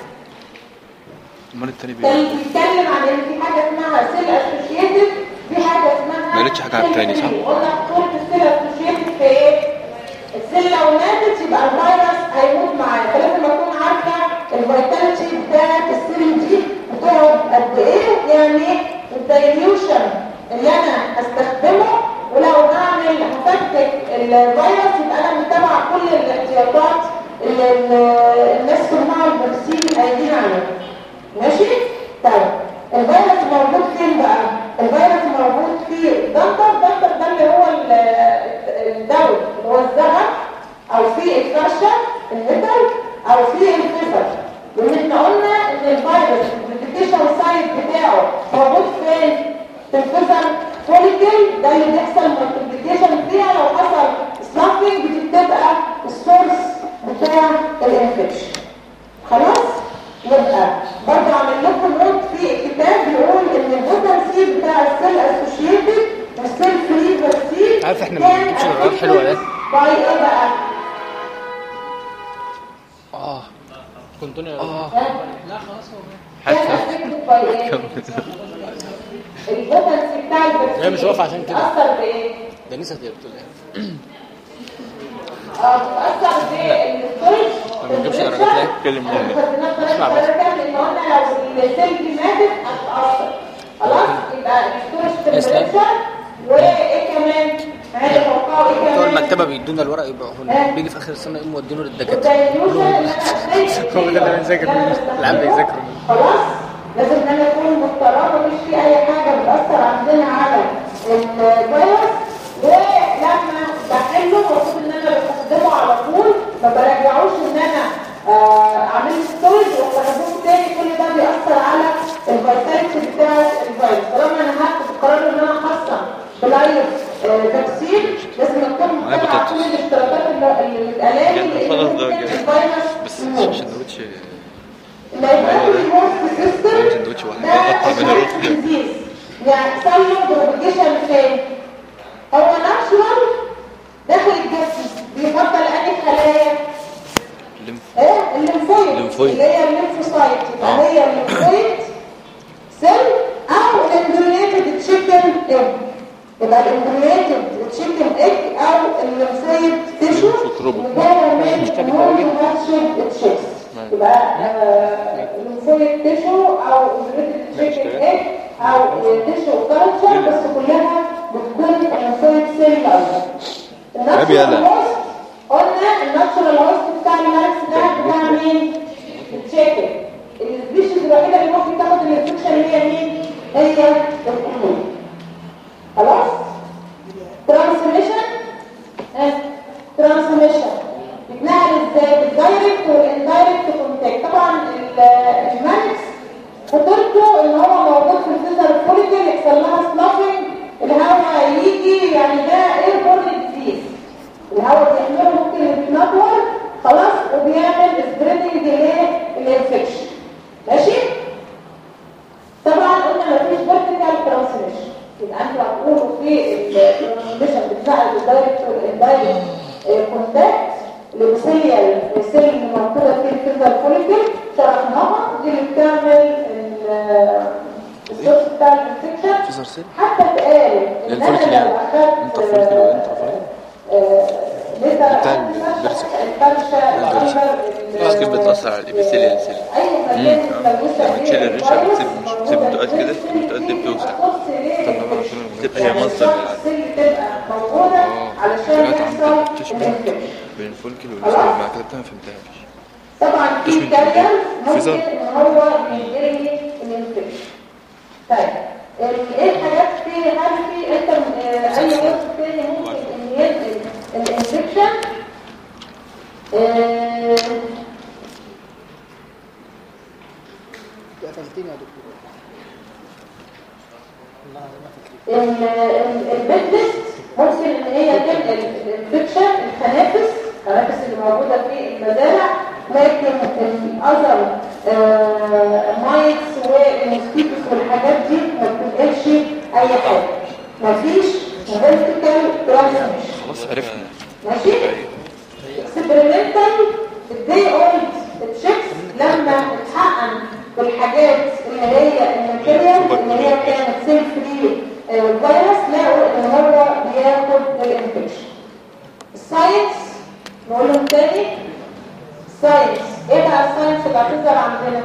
امال التاني كان بيعمل بيتكلم عن ان في حاجه اسمها سيل اسوشيتد في حاجه اسمها ما قالتش حاجة عن التاني، صح؟ قلنا خطوره السيل اسوشيتد في ايه السيل لو ماتت يبقى الفيروس هيموت معاه فلازم اكون عارفه الفيتاليتي بتاعت السيل دي بتقعد قد ايه يعني الدايليوشن اللي انا هستخدمه ولو هعمل هفكك الفيروس يبقى انا متابعه كل الاحتياطات اللي ال- الناس كلها الفاكسين قايلين عليها ماشي؟ طيب الفيروس موجود فين بقى؟ الفيروس موجود في الدنتر الدنتر ده اللي هو ال- الدول اللي هو الزغب او في الفرشة المثل او في الفيزر لان احنا قلنا ان الفيروس الريبليكيشن سايت بتاعه موجود فين؟ في الفيزر فوليكل ده اللي بيحصل مالتيبليكيشن فيها لو حصل سلافنج دي بتبقى السورس بتاع الانفكشن خلاص يبقى برضه عامل لكم نوت في الكتاب بيقول ان البوتنسي بتاع السيل اسوشيتد والسيل فري فاكسين عارف إحنا ما بنجيبش درجات حلوة ده؟ باي ايه بقى؟ اه كنت انا اه لا خلاص هو كان affected by ايه؟ البوتنسي بتاع الفاكسين هي مش واقفة عشان كده. اثر بايه؟ ده نسيت هي بتقول ايه اه بتأثر بالستورج ما بنجيبش درجات ليه؟ اتكلم منك اسمع بس لان قلنا لو السيل دي ماتت هتتأثر خلاص يبقى الستورج اسلام. تمبريتشر وايه كمان؟ عايز اتوقعوا ايه بتوع كمان؟ المكتبه بيدونا الورق يبقى هنا بيجي في اخر السنه يقوموا مودينه للدكاتره والدايليوشن اللي انا هو ده اللي بنذاكر منه. العيال بيذاكروا منه. خلاص لازم ان انا اكون مضطربه مش في اي حاجه بتاثر عندنا على الفيروس ولما بحله المفروض ان انا بستخدمه على طول ما برجعوش ان انا آه، اعمل ستورج واستخدمه تاني كل ده بيأثر على الفيتاليتي بتاع الفيروس طالما انا هاخد القرار ان انا احصن بلايف فاكسين لازم اكون معايا متابعه بطاطس. كل الاشتراطات اللي اللي اتقالت لي جنب لان خلاص ده ممكن جاي. الفيروس بس يموت. سندوتش اللايبراري هوست سيستم هو سندوتش واحد. ده قطع بين الرز. ديزيز يعني يحصل له بروبيجيشن فين هو ناتشورال داخل الجسم بيفضل انهي خلايا الليمف ايه الليمفويد الليمفويد. اللي هي الليمفوسايت يبقى آه. هي الليمفويد سيل او الاندرينيتد تشيكن ايج يبقى الاندرينيتد تشيكن ايج او الليمفويد تيشو ميكروبي. اللي جوه من هورمون تشيكس يبقى الليمفويد تيشو او اندرينيتد تشيكن ايج او تيشو كالتشر بس كلها بتكون الليمفويد سيل لاين أبي أنا. الناتشورال قلنا الناتشورال هوست بتاع الماركس ده بتاع مين؟ التشيكن السبيشيز الوحيده اللي ممكن تاخد الانفكشن هي مين؟ هي الكلور خلاص؟ ترانسميشن ترانسميشن بتنقل ازاي؟ بالدايركت والاندايركت كونتاكت طبعا ال- المانكس خطورته ان هو موجود في الفيزر فوليكل يحصل لها سلافنج الهواء يجي يعني ده ايه بورن ديزيز الهواء بيحمله ممكن يتنطور خلاص وبيعمل سبريدنج للانفكشن ماشي طبعا الابيثيليال سيل اللي موجوده في الفيزال فوليكل شرحناها دي اللي بتعمل ال- السورس بتاع الانفكشن فيزر سيل حتى اتقال ان انا الفوليكل لو يعني اخدت انت فوليكل وانت فوليكل بتاع البرسك. الفرشه خلاص كده بتأثر على الإبيثيليال سيل. اي مكان ملوثة لما تشيل فيه الريشة الفيروس بتسيب- مش موجودة بتسيب في بتقعد كده، السيل بتقعد دي بتوسع. بتخص ليه تبقى هي مصدر للعدوى. السيل تبقى موجودة علشان دلوقتي يحصل عم تشبه الانفكشن بين الفوليكل والسيل ما كتبتها ما فهمتهاش طبعا في تشمل كارير ممكن فيزر. ان هو بينقل لي الانفكشن طيب ال- ايه الحاجات في هل في انت آه، اي وصف تاني ممكن ان ينقل الانفكشن آه، قتلتني يا دكتور والله ما فاكر البيتلس ممكن ان هي تنقل الانفكشن التنافس التنافس اللي موجوده في المزارع لكن الاذر مايكس والموسكيتوس والحاجات دي ما بتنقلش اي حاجه مفيش فيرتيكال ترانسميشن خلاص عرفنا ماشي اكسبيرمنتال الدي اولد تشيكس لما اتحقن بالحاجات اللي هي الماتيريال اللي هي كانت سيل فري فيروس لقوا ان هو بياخد الانفكشن الساينس نقولهم تاني ساينس ايه بقى الساينس اللي هتظهر عندنا؟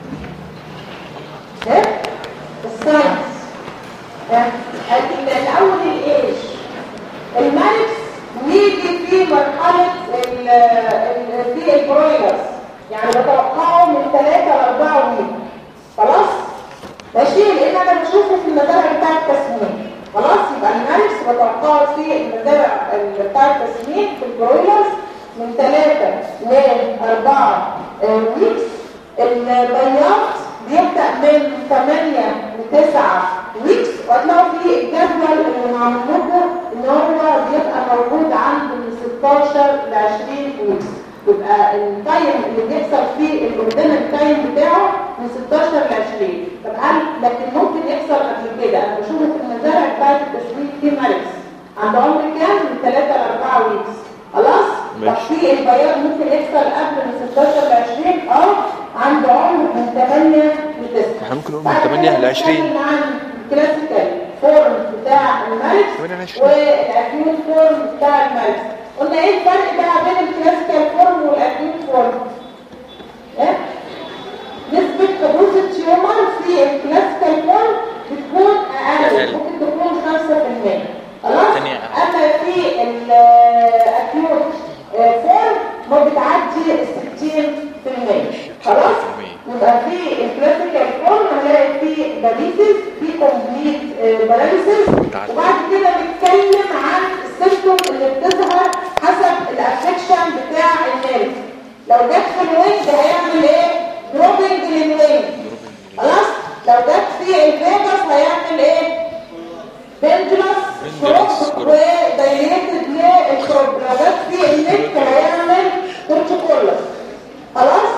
ايه؟ الساينس اه، الاول الايش الملك نيجي في مرحلة ال- ال- في البرويلرز يعني بتوقعه من 3 ل 4 ويك خلاص ماشي لان انا بشوفه في المزارع بتاع التسمين خلاص يبقى الملك بتوقعه في المزارع ال- بتاع التسمين في البرويلرز من 3 ل 4 ويكس البياض بيبدأ من 8 ل 9 ويكس وهتلاقوا في الجدول اللي معمول لكم ان هو بيبقى موجود عند من 16 ل 20 ويكس يبقى التايم اللي بيحصل فيه الاوردينال تايم بتاعه من 16 ل 20 طب هل لكن ممكن يحصل قبل كده انا بشوفه في المزارع بتاعت التسويق في ماركس عند عمر كام من 3 ل 4 ويكس خلاص طب ماشي. في البياض ممكن يحصل قبل من 16 ل 20 اه عند عمر من 8 ل 9 احنا ممكن نقول من 8 ل 20 عن الكلاسيكال فورم بتاع الملك 8 ل 20. والاكيوت فورم بتاع الملك قلنا ايه الفرق بقى بين الكلاسيكال فورم والاكيوت فورم ايه نسبة حدوث التيومر في الكلاسيكال فورم بتكون اقل أقل. ممكن تكون 5% خلاص تانية أقل. اما في الاكيوت فورم ما بتعدي ال 60% خلاص 60%. يبقى في الكلاسيكال فورم هنلاقي في باريسيس في كومبليت باراليسيس تعدي. وبعد كده بنتكلم عن السيمتوم اللي بتظهر حسب الافكشن بتاع النيرف لو جت في الوينج هيعمل ايه؟ دروبنج للوينج خلاص لو جت في الفيجاس هيعمل ايه؟ بندلس Pendulous كروب group. ودايليتد للكروب لو جت في النك هيعمل تورتيكولس خلاص؟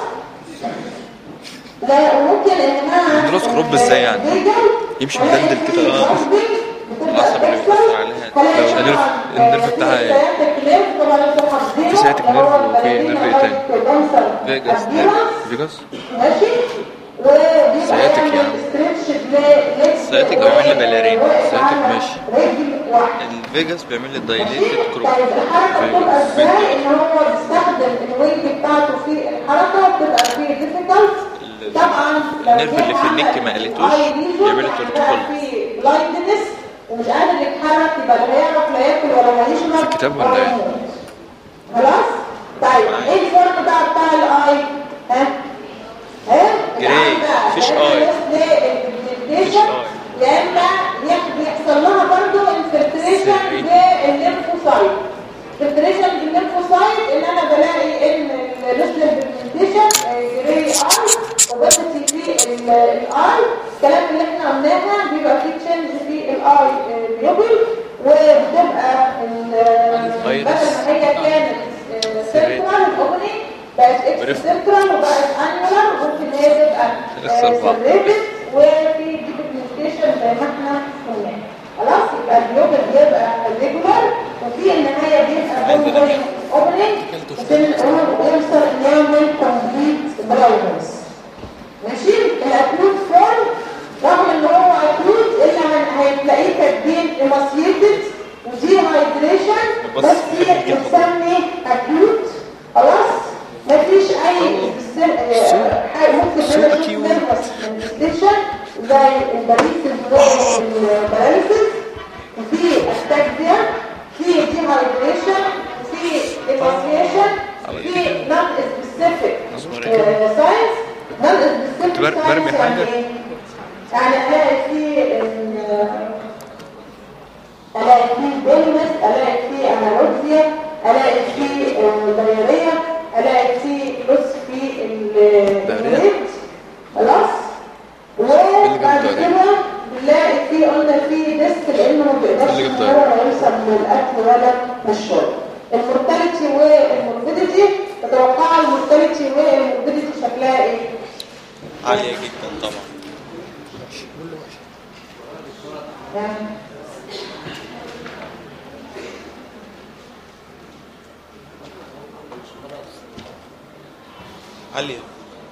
لا وممكن انها بندلس كروب ازاي يعني؟ يمشي مدلدل كده، اه. العصب اللي بيأثر عليها. لو النرف- النرف بتاعها ايه؟ في سياتيك نيرف وفي نيرف ايه تاني؟ فيجاس فيجاس ماشي وبيبقى سياتيك يعمل يعني. ستريتش لليكس سياتيك هو يعمل لي باليرين. سياتيك ماشي. رجل واحده الفيجاس بيعمل لي دايليتد كروب طيب الحركه بتبقى ازاي ان هو بيستخدم الوينج بتاعته في الحركه بتبقى في ديفيكالت ال- طبعا لو النيرف جه اللي في النك عمل ما قالتوش eye lesion يعمل له هيبقى torticollis. في بلايندنس ومش قادر يتحرك يبقى لا هيعرف لا ياكل ولا هيشرب في الكتاب ولا ولا ايه؟ يموت. خلاص طيب ايه الفورم بقى بتاع الاي ها ها جراي، fish eye. fish يا اما يح- بيحصل لها برضو انفلتريشن للليمفوسايت انفلتريشن للليمفوسايت ان انا بلاقي ان الليسنر بيجمنتيشن جراي اي وبثتي في الاي الكلام اللي احنا قلناها بيبقى فيه تشينج في الاي بيوبل وبتبقى ال- الفيروس. بدل ما هي كانت سنترال الاوبننج بقت اكس عرفت. سنترال وبقت انيولار ممكن هي تبقى لسه أربعة. سيرفيس وفي ديبيكمنتيشن زي ما احنا قلنا خلاص يبقى البيوبل بيبقى ريجولار وفي النهايه بيبقى بون اوبننج وبين يوصل يعمل كومبليت برايفنس ماشي الاكيوت فورم رغم ان هو اكيوت الا هن- هتلاقيه كاتبين ايماسيتد ودي هايدريشن بس بس هي بتسمي اكيوت خلاص مفيش اي سم- آه، حاجه ممكن So ان انا اشوف acute. نيرفس manifestation زي الباريسيس والباراليسيس وفي استاكزيا في دي هايدريشن في ايماسيشن في نون سبيسيفيك ساينس نون سبيسيفيك بر- برمي حاجة. يعني الاقي في ال- الاقي في بيلمس الاقي في انالوجيا الاقي في دايريا الاقي في لص في الريد خلاص وبعد دايريا؟ كده بنلاقي في قلنا في ديسك لانه ما بيقدرش اللي ان جاب هو يوصل للاكل ولا للشرب المورتاليتي والموربيديتي تتوقع المورتاليتي والموربيديتي شكلها ايه؟ عالية جدا طبعا يعني عالية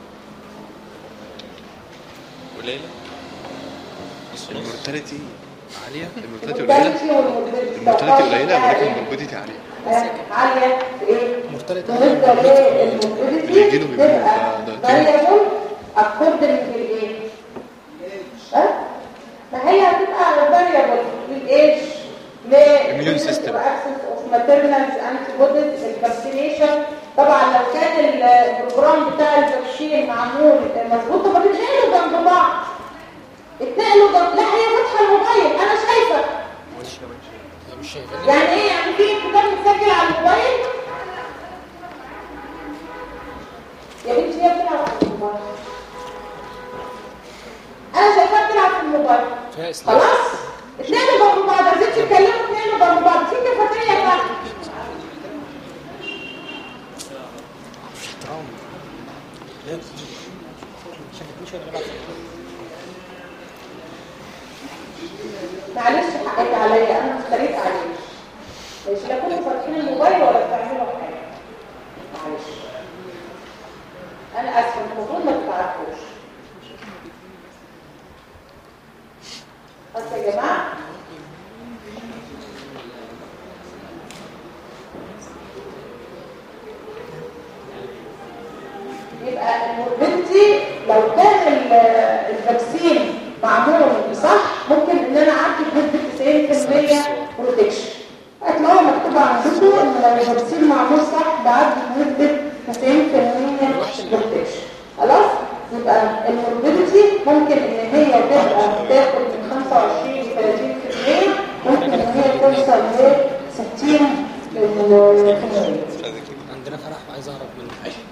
قليلة نص نص المورتاليتي عالية المورتاليتي قليلة المورتاليتي والموربيديتي المورتاليتي قليلة تتوقع ولكن إيه؟ الموربيديتي عالية عالية في ايه؟ مرتبطة. بالنسبة للموربيديتي اللي يجيله بيجيله تبقى ده- ده كده. variable according للايه؟ ها؟ ما هي هتبقى variable للايج Immune system. access of maternal antibodies الفاكسينيشن طبعا لو كان البروجرام بتاع الفاكسين معمول مظبوط طب ما تتنقلوا جنب بعض اتنقلوا جنب لا هي فاتحه الموبايل انا شايفه مش شايفة يعني ايه يعني في كتاب متسجل على الموبايل يا بنتي هي بتلعب على الموبايل انا شايفاها بتلعب في الموبايل فيها اسلام خلاص اتنين جنب بعض عايزين تتكلموا اتنين جنب بعض في كفتيه بقى احترام لا شافتنيش ولا بعد معلش حقك عليا انا افتريت عليك ماشي لا كنتوا فاتحين الموبايل ولا بتعملوا حاجه معلش انا اسفه المفروض ما تتعرفوش بس يا جماعه يبقى الموربيدتي لو كان ال- الفاكسين معمول صح ممكن ان انا اعدي بنسبه 90% بروتكشن هتلاقوها مكتوبه عندكم ان لو الفاكسين معمول صح بعدي بنسبه 90% بروتكشن خلاص يبقى الموربيدتي ممكن ان هي تبقى تاخد من 25 ل 30% ممكن ان هي توصل ل 60 عندنا فرح وعايز اهرب منه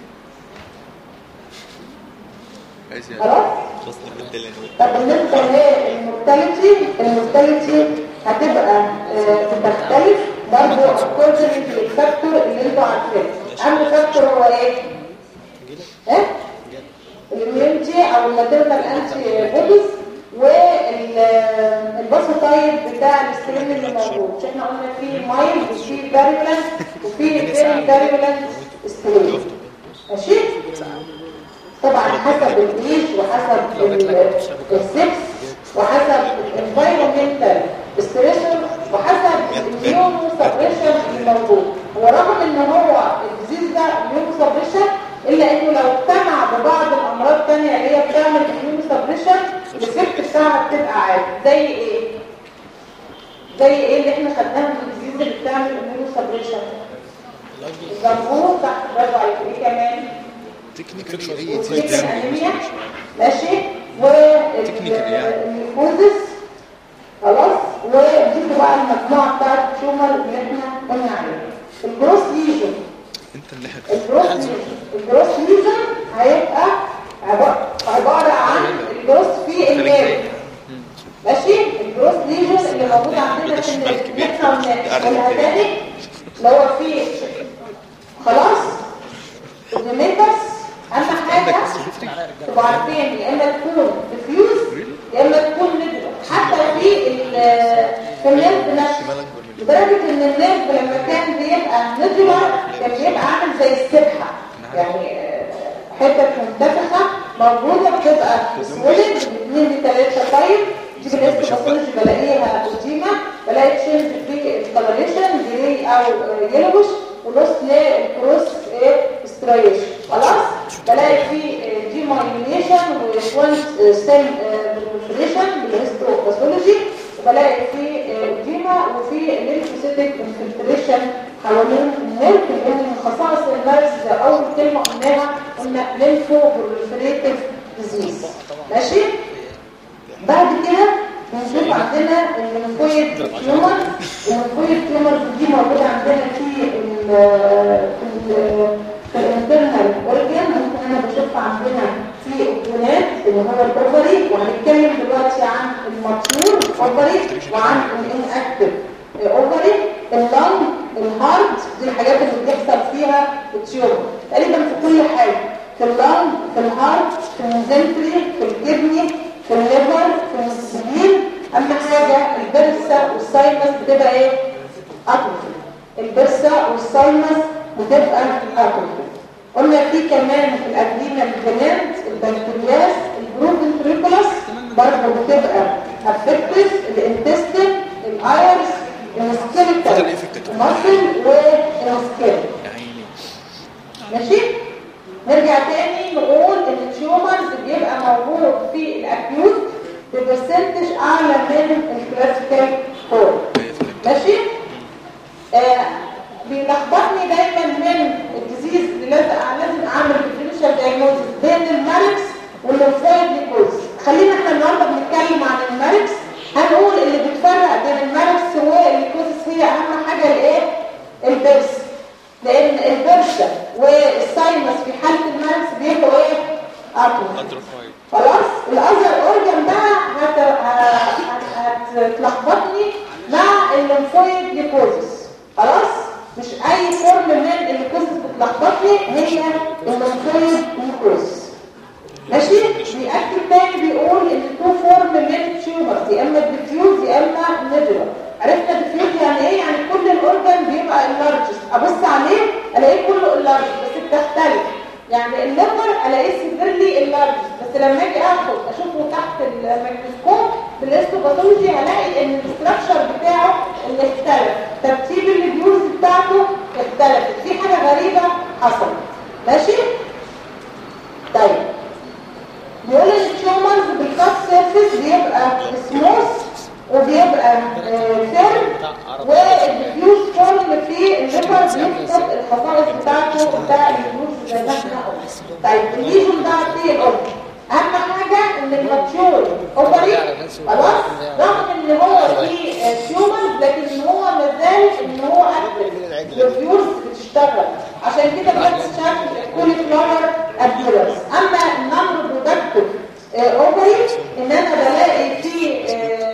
عايز يعني خلاص خلصنا بالدليل طب بالنسبة للمورتاليتي المورتاليتي هتبقى آه، بتختلف برضه according للفاكتور اللي انتوا عارفينه اهم فاكتور هو ايه؟ ايه؟ الاميونتي او الماتيرنال انتي بوديز والباسوتايب بتاع السترين اللي موجود مش احنا قلنا في مايل وفي فيرولنت وفي فيري فيرولنت سترين ماشي؟ طبعا حسب الايج وحسب ال- السكس وحسب الانفايرمنتال ستريسور وحسب الاميون سبريشن الموجود ورغم ان هو الديزيز ده اميون سبريشن الا انه لو اجتمع ببعض الامراض الثانيه اللي هي بتعمل اميون سبريشن الافكت بتاعها بتبقى عالي زي ايه؟ زي ايه اللي احنا خدناه من الديزيز اللي بتعمل اميون سبريشن؟ الزنبور تحت برافو عليك ايه كمان؟ تكنيكال اي وفي ديزيز الأنيميا ماشي تكنيكال يعني. والميكوزس خلاص ودي بقى المجموعه بتاعت التيومر اللي احنا قلنا عليها الجروس ليجن انت اللي حك الجروس ليجن الجروس ليجن هيبقى عبارة, عبارة عن الجروس في النيرف ماشي الجروس ليجن اللي موجود عندنا في النيرف احنا قلنا تاني اللي هو فيه خلاص الديميترز اهم حاجه تبقوا عارفين يا اما تكون ديفيوز يا اما تكون نيدلر حتى في ال- في النيرف نفسه لدرجه ان النيرف لما كان بيبقى نيدلر زي السبحه يعني آه، حته منتفخه موجوده بتبقى سويلنج من 2 ل 3 طيب دي بالنسبه باثولوجي بلاقيها قديمه بلاقي تشينج في الكولوريشن جري او يلوش ونص للكروس ستريشن خلاص بلاقي في دي مايلينيشن وشوان ستيم بريفريشن بالهيستو باثولوجي وبلاقي في ديما وفي ليمفوسيتك انفلتريشن حوالين النيرف لان من خصائص النيرف زي اول كلمه قلناها قلنا ليمفو بريفريتيف ديزيز ماشي بعد كده بنشوف عندنا الليمفويد تيومر الليمفويد تيومر دي موجوده عندنا في ال في ال في الانترنال اورجان ممكن انا بشوفها عندنا في الجونات اللي هو الاوفري وهنتكلم دلوقتي عن الماتيور اوفري وعن الانكتيف اوفري اللنج الهارت دي الحاجات اللي بيحصل فيها التيومر تقريبا في كل حاجه في اللنج في الهارت في الميزنتري في الكدني في الليفر في السبين اهم حاجه البرسه والساينس بتبقى ايه اتروفي البرسه والساينس بتبقى اتروفي قلنا في كمان في الادرينال جلاند البنكرياس البروفنتريكولاس برضه بتبقى افكتيف الانتستين الايرس السكيلتال المصل والسكيل يا عيني ماشي نرجع تاني نقول ان التيومرز بيبقى موجود في الاكيوت ببرسنتج اعلى من الكلاسيكال فور ماشي آه بيلخبطني دايما من الديزيز اللي لازم لازم اعمل ديفرنشال دايجنوستس بين الماركس والليمفويد ليكوز خلينا احنا النهارده بنتكلم عن الماركس هنقول اللي بتفرق بين الماركس والليكوزس هي اهم حاجه الايه البرس لان البرشة والساينس في حالة الماركس بيبقوا ايه اتروفي خلاص الاذر اورجان بقى هت... هت... هتلخبطني مع الليمفويد ليكوزس خلاص مش اي فورم من الليكوزس بتلخبطني هي الليمفويد ليكوزس ماشي بيأكد تاني بيقول ان تو فورم من التيومرز يا اما ديفيوز يا اما نيدولار عرفنا ديفيوز يعني ايه يعني كل الاورجان بيبقى اللارجست ابص عليه الاقيه كله اللارجست بس بتختلف يعني الليفر الاقيه سيفيرلي اللارجست بس لما اجي اخد اشوفه تحت الميكروسكوب بالاستوباثولوجي هلاقي ان الاستراكشر بتاعه اللي اختلف ترتيب الفيوز بتاعته اختلفت في حاجه غريبه حصلت ماشي طيب بيقول ان التيومرز بالكات سيرفيس بيبقى سموث وبيبقى فيرم والديفيوز فورم في الليفر بيفقد الخصائص بتاعته بتاع الفيوز زي ما احنا قلنا طيب الليجن ده فيه الأم اهم حاجه ان الماتيور اوفري خلاص رغم ان هو فيه تيومرز لكن هو ما زال ان هو اكتف الفيوز بتشتغل عشان كده بتشتغل الكوليفلاور ابيولرز اما النون برودكتيف اوفري ان انا بلاقي فيه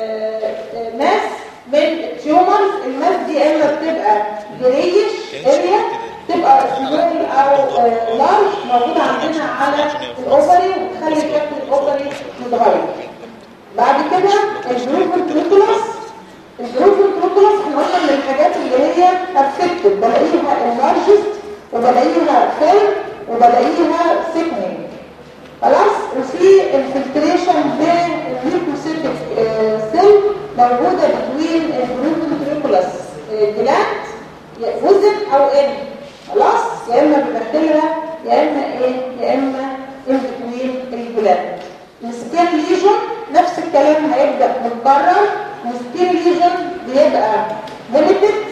ماس من التيومرز الماس دي اما بتبقى جريش اريا تبقى سمول او لارج موجوده عندنا على الاوفري وتخلي شكل الاوفري متغير بعد كده الجروفنتريكولاس الجروفنتريكولاس احنا قلنا من الحاجات اللي هي افكتد بلاقيها اللارجست وبلاقيها فير وبلاقيها سيكنينج خلاص وفي الفلتريشن بين الليكوسيتيك سيل موجوده بين الجروفنتريكولاس جلاند وزن او ان خلاص يا اما بداخلها يا اما ايه يا اما ان بين الجلاند السكين ليجن نفس الكلام هيبدا متكرر السكين ليجن بيبقى ليميتد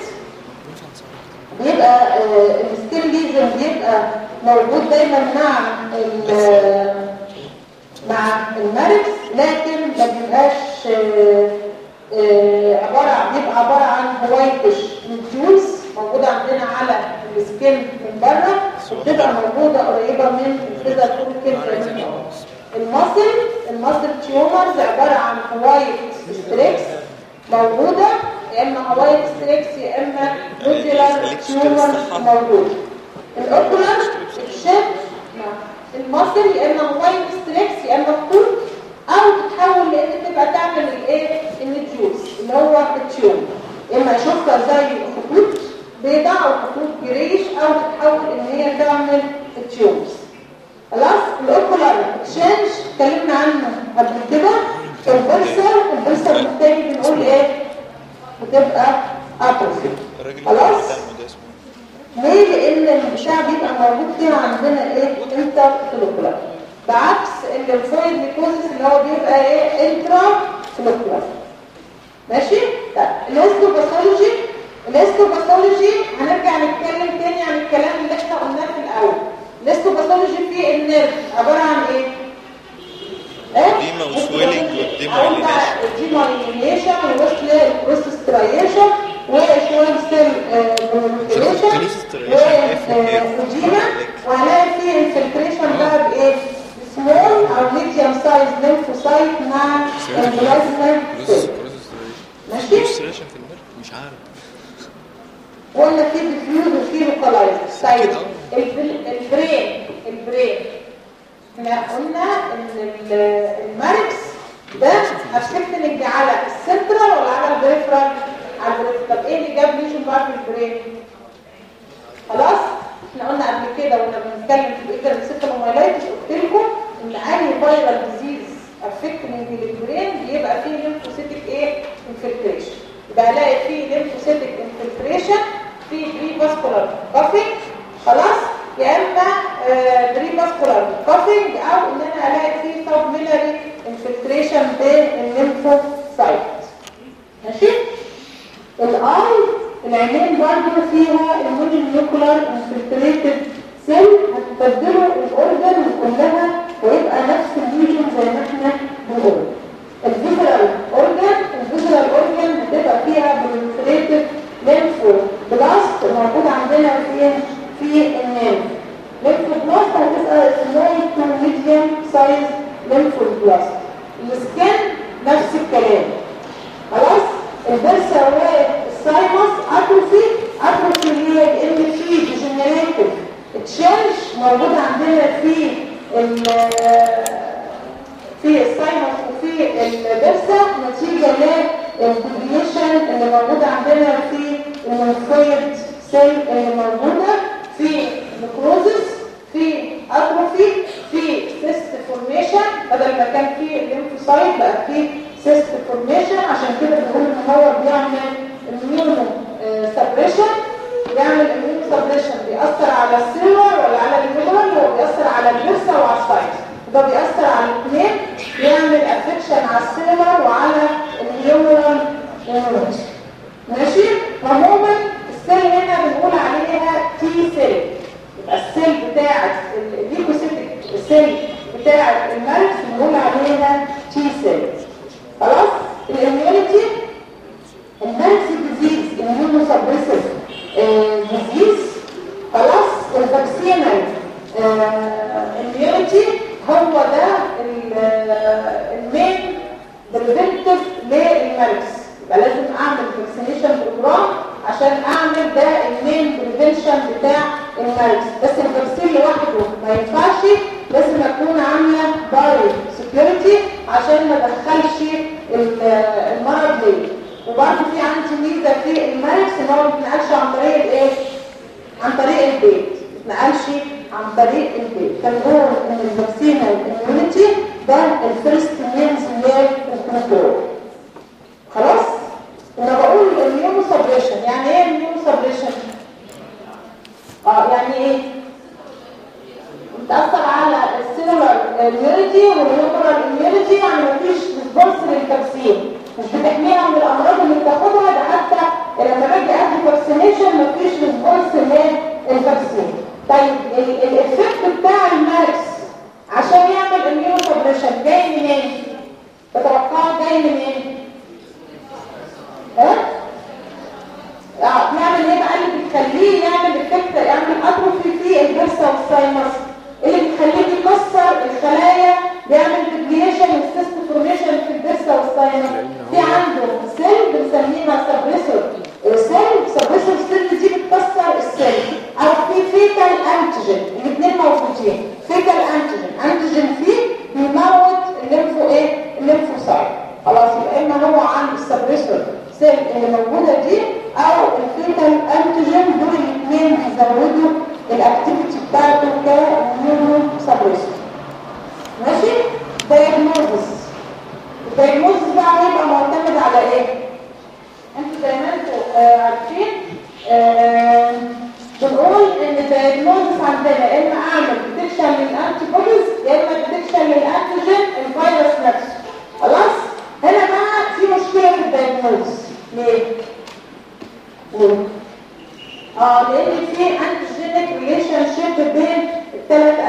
بيبقى السكين ليجن بيبقى موجود دايما مع مع الماركس لكن ما بيبقاش عباره عن بيبقى عباره عن هوايتش نيوز موجوده عندنا على السكين من بره وبتبقى موجوده قريبه من الفيزا توركل المصل المصل تيومرز عباره عن هوايت ستريكس موجوده يا اما هوايت ستريكس يا اما نوديولار تيومر موجود الاوكولار الشيب المصل يا اما هوايت ستريكس يا اما خطوط او تتحول لان تبقى تعمل الايه النيوز اللي هو التيوم اما اشوفها زي خطوط بيضاء او خطوط جريش او تتحول ان هي بيعمل التيوبس خلاص الاوكولار اكسشينج اتكلمنا عنه قبل كده البرسر البرسر بالتالي بنقول ايه بتبقى ابوزيت الراجل خلاص اللي قدامه ده اسمه ليه لان البتاع بيبقى موجود فيها عندنا ايه انتر فلوكولار بعكس الليمفويد نيكوزيس اللي هو بيبقى ايه انترا فلوكولار ماشي طيب الهيستوباثولوجي الهيستوباثولوجي هنرجع نتكلم تاني عن الكلام اللي احنا قلناه في الاول الهيستوباثولوجي فيه النيرف عباره عن ايه ايه ديما وسويلنج والديمايلينيشن. ديمايلينيشن ووصل بروسترايشن وشويه سيل بروليفريشن وجينا وهنلاقي فيه انفلتريشن بقى بايه سمول او ميديوم سايز ليمفوسايت مع البلازما سيل ماشي ريستريشن في الميرك مش عارف وقلنا في ديفيوز وفي لوكالايز طيب كده. البل- البرين البرين احنا قلنا ان ال- الماركس ده افكتنج على السنترال ولا على البريفرال على البريفرال طب ايه اللي جاب ليشن بقى في البرين خلاص احنا قلنا قبل كده واحنا بنتكلم في الايكر انسيفالومايلايتس قلت لكم ان اي فيرال ديزيز افكتنج البرين بيبقى فيه ليمفوسيتك ايه انفلتريشن يبقى الاقي فيه ليمفوسيتك انفلتريشن في بري فاسكولار كافينج خلاص يا اما بري فاسكولار كافينج او ان انا الاقي فيه سب ميلاري انفلتريشن بين الليمفوسايت ماشي الاي العينين برضه فيها المونونيوكولار انفلتريتد سيل هتبدله الاورجن كلها ويبقى نفس الليجن زي ما احنا بنقول الفيزرال اورجن الفيزرال اورجن هتبقى فيها بروليفريتد ليمفو بلاست موجود عندنا فين في النيرف ليمفو بلاست هتبقى سمول تو ميديوم سايز ليمفو بلاست السكن نفس الكلام خلاص البرسة والسايمس اتروفي اتروفي اللي هي ان في ديجنريتيف تشينج موجود عندنا في ال في السايمس وفي البرسة نتيجة للديفيشن اللي موجودة عندنا في الليمفويد سيل اللي موجودة في نكروزس في اتروفي في سيست فورميشن بدل ما كان في الليمفوسايت بقى في سيست فورميشن عشان كده بنقول ان هو بيعمل اميونو سبريشن بيعمل اميونو سبريشن بيأثر على السيلر ولا على الليفر هو بيأثر على البرسة وعلى السايت ده بيأثر على الاثنين بيعمل افكشن على السيلر وعلى النيورال immunity. ماشي عموما السيل هنا بنقول عليها تي سيل يبقى السيل بتاعت الليكوسيتك السيل بتاعت الملح بنقول عليها تي سيل خلاص الاميونيتي الملح ديزيز اميونو سبريسيف ديزيز خلاص الفاكسينال اميونيتي هو ده المين بريفنتيف للملكس يبقى لازم اعمل فاكسينيشن بروجرام عشان اعمل ده المين بريفنشن بتاع الملكس بس الفاكسين لوحده ما ينفعش لازم اكون عامله بايو سكيورتي عشان ما ادخلش المرض ليه وبرضه في عندي ميزه في الملكس ان هو ما بيتنقلش عن طريق الايه عن طريق البيت ما بيتنقلش عن طريق البيت فنقول ان الفاكسين الاميونيتي ده الفيرست مينز للكنترول خلاص انا بقول الاميونو سبريشن يعني ايه الاميونو سبريشن اه يعني ايه بتاثر على السيلولار اميونيتي والنيوكلر اميونيتي يعني مفيش ريسبونس للفاكسين مش بتحميها من الامراض اللي بتاخدها ده حتى لما باجي ادي فاكسينيشن مفيش ريسبونس للفاكسين طيب الايفكت بتاع الماركس عشان يعمل اميونو سبريشن جاي منين تتوقعوا جاي منين ها اه بيعمل ايه بقى اللي بيخليه يعمل افكت يعمل اتروفي في البرسا والساينس اللي بيخليه يكسر الخلايا بيعمل ديبليشن والسيست فورميشن في البرسا والساينس في عنده سيل بنسميها سبريسور سيل سبريسور سيل دي بتكسر السيل او في فيتال انتيجين اللي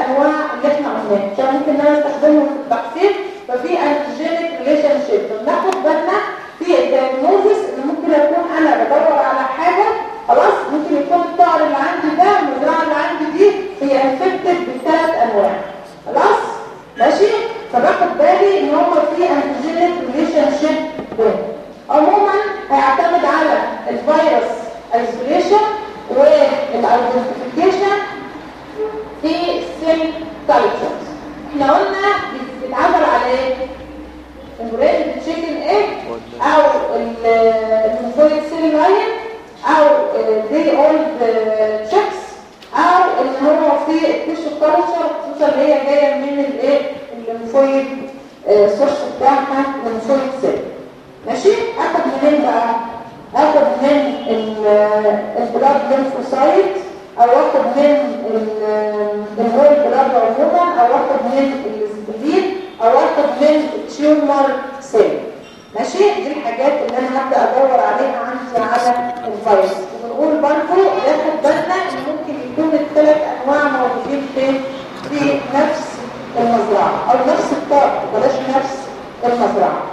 انواع اللي احنا قلناها عشان ممكن ان انا استخدمهم في التحصيل ففي انتيجينيك ريليشن شيب فبناخد بالنا في الدايجنوزس ان ممكن اكون انا بدور على حاجه خلاص ممكن يكون الطائر اللي عندي ده المزرعه اللي عندي دي هي انفكتد بثلاث انواع خلاص ماشي فباخد بالي ان هو في انتيجينيك ريليشن شيب بين عموما هيعتمد على الفيروس ايزوليشن والايدنتيفيكيشن في السيل كالتشرز احنا قلنا بيتعمل على ايه الريد تشيكن ايج او الفويد سيل لاين او دي اولد تشيكس او ان هو في التيشو كالتشر خصوصا اللي هي جايه من الايه الليمفويد سورس بتاعها الليمفويد سيل ماشي اخد منين بقى اخد من البلاد ليمفوسايت او اخد من الهول بلاد عموما او اخد من السبلين او اخد من التيومر سيل ماشي دي الحاجات اللي انا هبدا ادور عليها عندي على الفيروس وبنقول برضه ياخد بالنا ان ممكن يكون الثلاث انواع موجودين في في نفس المزرعه او نفس الطائر بلاش نفس المزرعه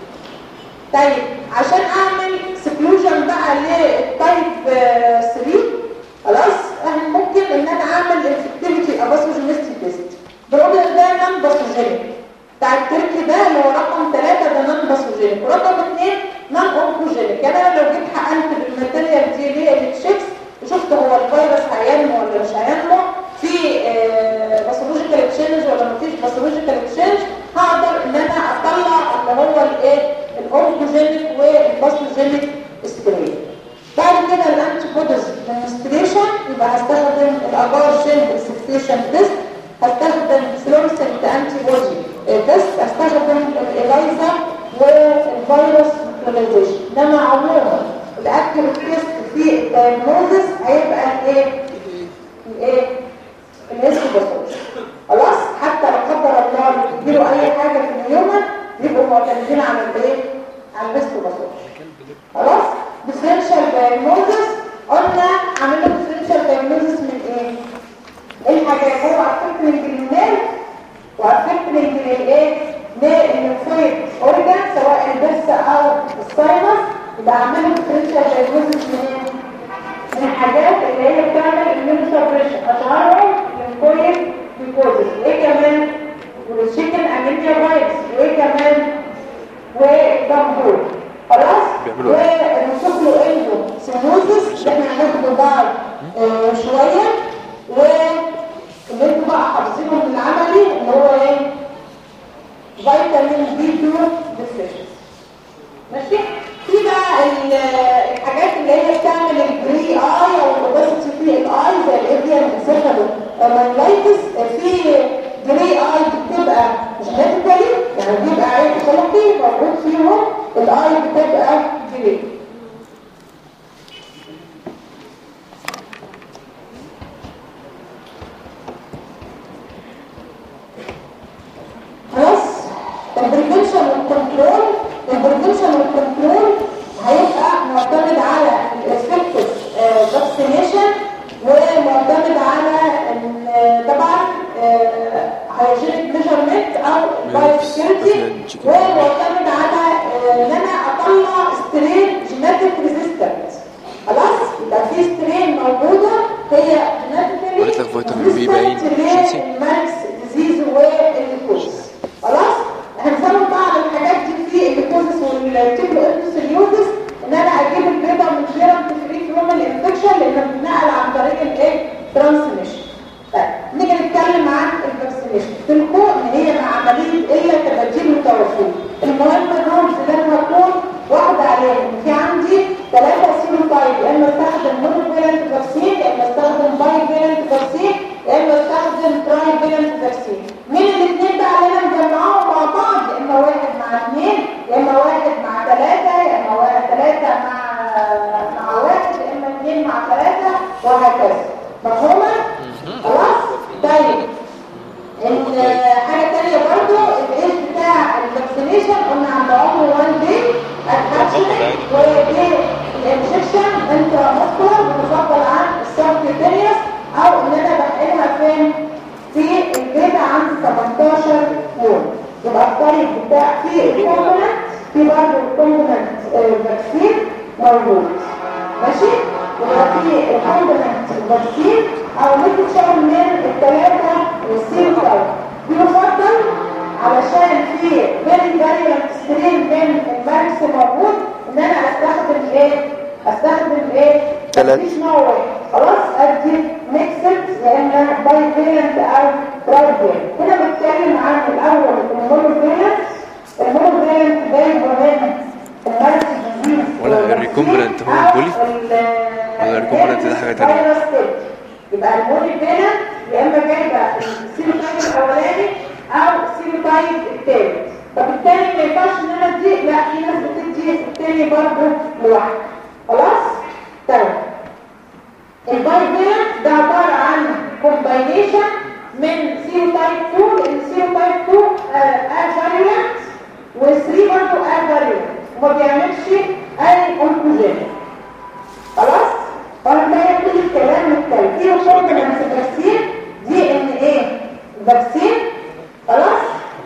طيب عشان اعمل سكلوجن بقى للتايب 3 خلاص احنا ممكن ان انا اعمل انفكتيفيتي اباسوجينيستي تيست بنقول ان ده نون باثوجينيك بتاع التركي ده اللي هو رقم 3 ده نون باثوجينيك ورقم 2 نون اونكوجينيك يعني انا لو جيت حقنت بالماتيريال دي اللي هي التشيكس وشفت هو الفيروس هينمو ولا مش هينمو في باثولوجيكال اكسشينج ولا مفيش باثولوجيكال اكسشينج هقدر ان انا اطلع اللي هو الايه الاونكوجينيك والباثوجينيك سترين بعد كده الانتي بوديز ديمونستريشن يبقى هستخدم الاجار جين سكتيشن تيست هستخدم فلورسنت انتي بودي تيست هستخدم الايلايزا والفيروس نيوتراليزيشن انما عموما الاكتيف تيست في الدايجنوزس هيبقى الايه الايه الهيستوباثولوجي خلاص حتى لو قدر الله يجيله اي حاجه في الهيومن يبقوا معتمدين على الايه على الهيستوباثولوجي خلاص ديفرنشال دايجنوزس قلنا عملنا ديفرنشال دايجنوزس من ايه الحاجات هو افكتنج للنيرف وافكتنج للايه للليمفويد اورجان سواء البرس او الساينس يبقى عملنا ديفرنشال دايجنوزس من ايه من الحاجات اللي هي بتعمل الميون سبريشن اشهرهم الليمفويد بيكوزس وايه كمان والتشيكن انيميا فايروس وايه كمان والدمبول خلاص بيعملوا ايه؟ ونشوف له اندو سينوزس اللي احنا هناخده بعد آه، شويه واللي انتوا بقى حافظينه من العملي اللي هو ايه فيتامين بي 2 ديفيشنسي ماشي في بقى ال- الحاجات اللي هي بتعمل الجري اي او الاوباسيتي في الاي زي الابيان انسيفالو مانلايتس في جري اي بتبقى جينيتيكالي يعني بيبقى عيب خلقي موجود فيهم الاي بتبقى جري خلاص البريفنشن والكنترول البريفنشن والكنترول هيبقى معتمد على الافكتيف فاكسينيشن ومعتمد على ان طبعا هيجينيك ميجرمنت او بايو سكيورتي ومعتمد على آه، ان انا اطلع سترين جينيتك ريزيستنت خلاص يبقى في سترين موجوده هي جينيتيكالي قلت لك فيتامين بي باين شمسي. الماكس ديزيز والليكوز خلاص هنزود بقى على الحاجات دي في الليكوزس والتيبلو انتوسيليوزس ان انا اجيب البيضه من فيرم فري فروم الانفكشن لانها بتتنقل عن طريق الايه ترانسميشن طيب نيجي نتكلم عن الفاكسينيشن تلقوا ان هي مع عمليه الا تبديل وتوفير المهم الرولز اللي انا هكون واحده عليهم في عندي ثلاثه سيروتايب يا اما استخدم مونوفيلنت فاكسين يا اما استخدم باي فيلنت فاكسين يا اما استخدم تراي فيلنت فاكسين مين الاثنين بقى اللي انا مجمعهم مع بعض يا اما واحد مع اثنين يا اما واحد مع ثلاثه يا اما واحد ثلاثه مع مع واحد يا اما اثنين مع ثلاثه وهكذا مفهومه؟ خلاص؟ طيب الحاجة الثانية برضو الايش بتاع الفاكسينيشن قلنا عند عمر 1 دي اتحشن ودي الانجكشن انت ماسكولار بتفضل عن السبكيوتينيوس او ان انا بحقنها فين في بتاع في الكومبوننت في برضه الكومبوننت فاكسين موجود ماشي يبقى في الكومبوننت فاكسين او ميكتشر من الثلاثه والسيل تايب بيفضل علشان في فيري فاريانت سترين من الماركس موجود ان انا استخدم ايه استخدم ايه تلات. مفيش نوع واحد خلاص ادي ميكسد يا اما باي فيلنت او تراي فيلنت هنا بتكلم عن الاول المونو فيلنت المونو فيلنت جاي من الماركس ديزيز ولا الريكومبلنت هو البولي؟ ولا الريكومبلنت ده حاجة تانية؟ فيروس تاني. يبقى المونو فيلنت يا اما جايبه السيروتايب الاولاني او السيروتايب الثالث طب الثاني ما ينفعش ان انا ادي لا في ناس بتدي الثاني برضه لوحده خلاص طيب البايفيرنت ده عبارة عن كومباينيشن من سيروتايب 2 لان سيروتايب 2 افاريولنت و3 برضه افاريولنت وما بيعملش اي كونكوجين خلاص وانا بلاقي كل الكلام مختلف في كومبوننت فاكسين دي ان ايه فاكسين خلاص